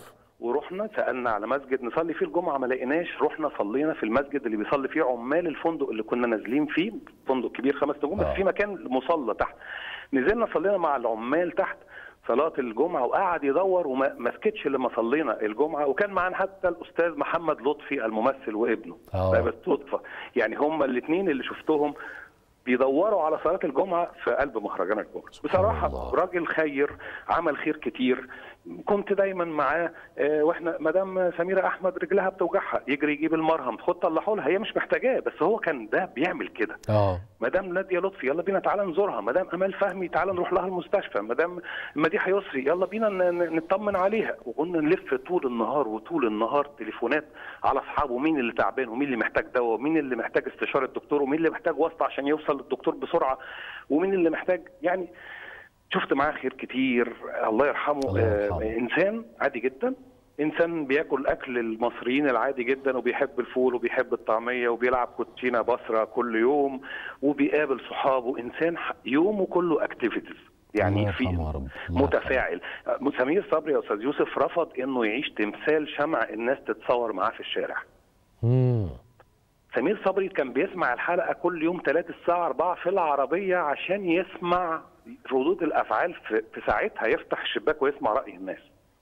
ورحنا سالنا على مسجد نصلي فيه الجمعه ما لقيناش رحنا صلينا في المسجد اللي بيصلي فيه عمال الفندق اللي كنا نازلين فيه فندق كبير خمس نجوم بس آه. في مكان مصلى تحت نزلنا صلينا مع العمال تحت صلاة الجمعة وقعد يدور وما ما سكتش لما صلينا الجمعة وكان معانا حتى الأستاذ محمد لطفي الممثل وابنه آه. ده بالصدفة يعني هما الاثنين اللي شفتهم بيدوروا على صلاة الجمعة في قلب مهرجان الجمعة سبحان بصراحة الله. راجل خير عمل خير كتير كنت دايما معاه آه، واحنا مدام سميرة احمد رجلها بتوجعها يجري يجيب المرهم خد طلعوا لها هي مش محتاجاه بس هو كان ده بيعمل كده اه مدام ناديه لطفي يلا بينا تعالى نزورها مدام امال فهمي تعالى نروح لها المستشفى مدام مديحه يسري يلا بينا ن- ن- نطمن عليها وكنا نلف طول النهار وطول النهار تليفونات على اصحابه مين اللي تعبان ومين اللي محتاج دواء ومين اللي محتاج استشاره دكتور ومين اللي محتاج واسطه عشان يوصل للدكتور بسرعه ومين اللي محتاج يعني شفت معاه خير كتير الله يرحمه, الله يرحمه. آه انسان عادي جدا انسان بياكل اكل المصريين العادي جدا وبيحب الفول وبيحب الطعميه وبيلعب كوتشينه بصره كل يوم وبيقابل صحابه انسان ح- يومه كله اكتيفيتيز الله يعني في يرحمه يا رب الله متفاعل آه، سمير صبري يا استاذ يوسف رفض انه يعيش تمثال شمع الناس تتصور معاه في الشارع مم. سمير صبري كان بيسمع الحلقه كل يوم 3 الساعه 4 في العربيه عشان يسمع ردود الافعال في, في ساعتها يفتح الشباك ويسمع راي الناس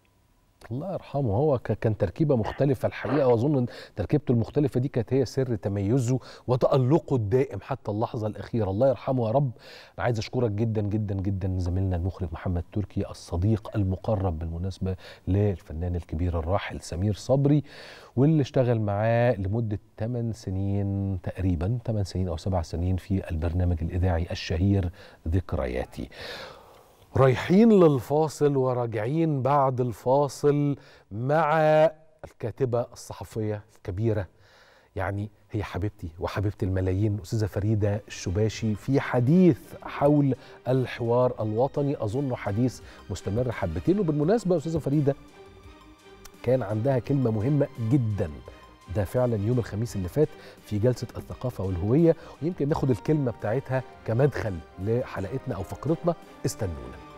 الله يرحمه هو ك- كان تركيبه مختلفه الحقيقه واظن ان تركيبته المختلفه دي كانت هي سر تميزه وتالقه الدائم حتى اللحظه الاخيره الله يرحمه يا رب انا عايز اشكرك جدا جدا جدا زميلنا المخرج محمد تركي الصديق المقرب بالمناسبه للفنان الكبير الراحل سمير صبري واللي اشتغل معاه لمده 8 سنين تقريبا 8 سنين او 7 سنين في البرنامج الاذاعي الشهير ذكرياتي رايحين للفاصل وراجعين بعد الفاصل مع الكاتبة الصحفية الكبيرة يعني هي حبيبتي وحبيبة الملايين أستاذة فريدة الشباشي في حديث حول الحوار الوطني أظنه حديث مستمر حبتين وبالمناسبة أستاذة فريدة كان عندها كلمة مهمة جدا ده فعلا يوم الخميس اللي فات في جلسة الثقافة والهوية ويمكن ناخد الكلمة بتاعتها كمدخل لحلقتنا أو فقرتنا استنونا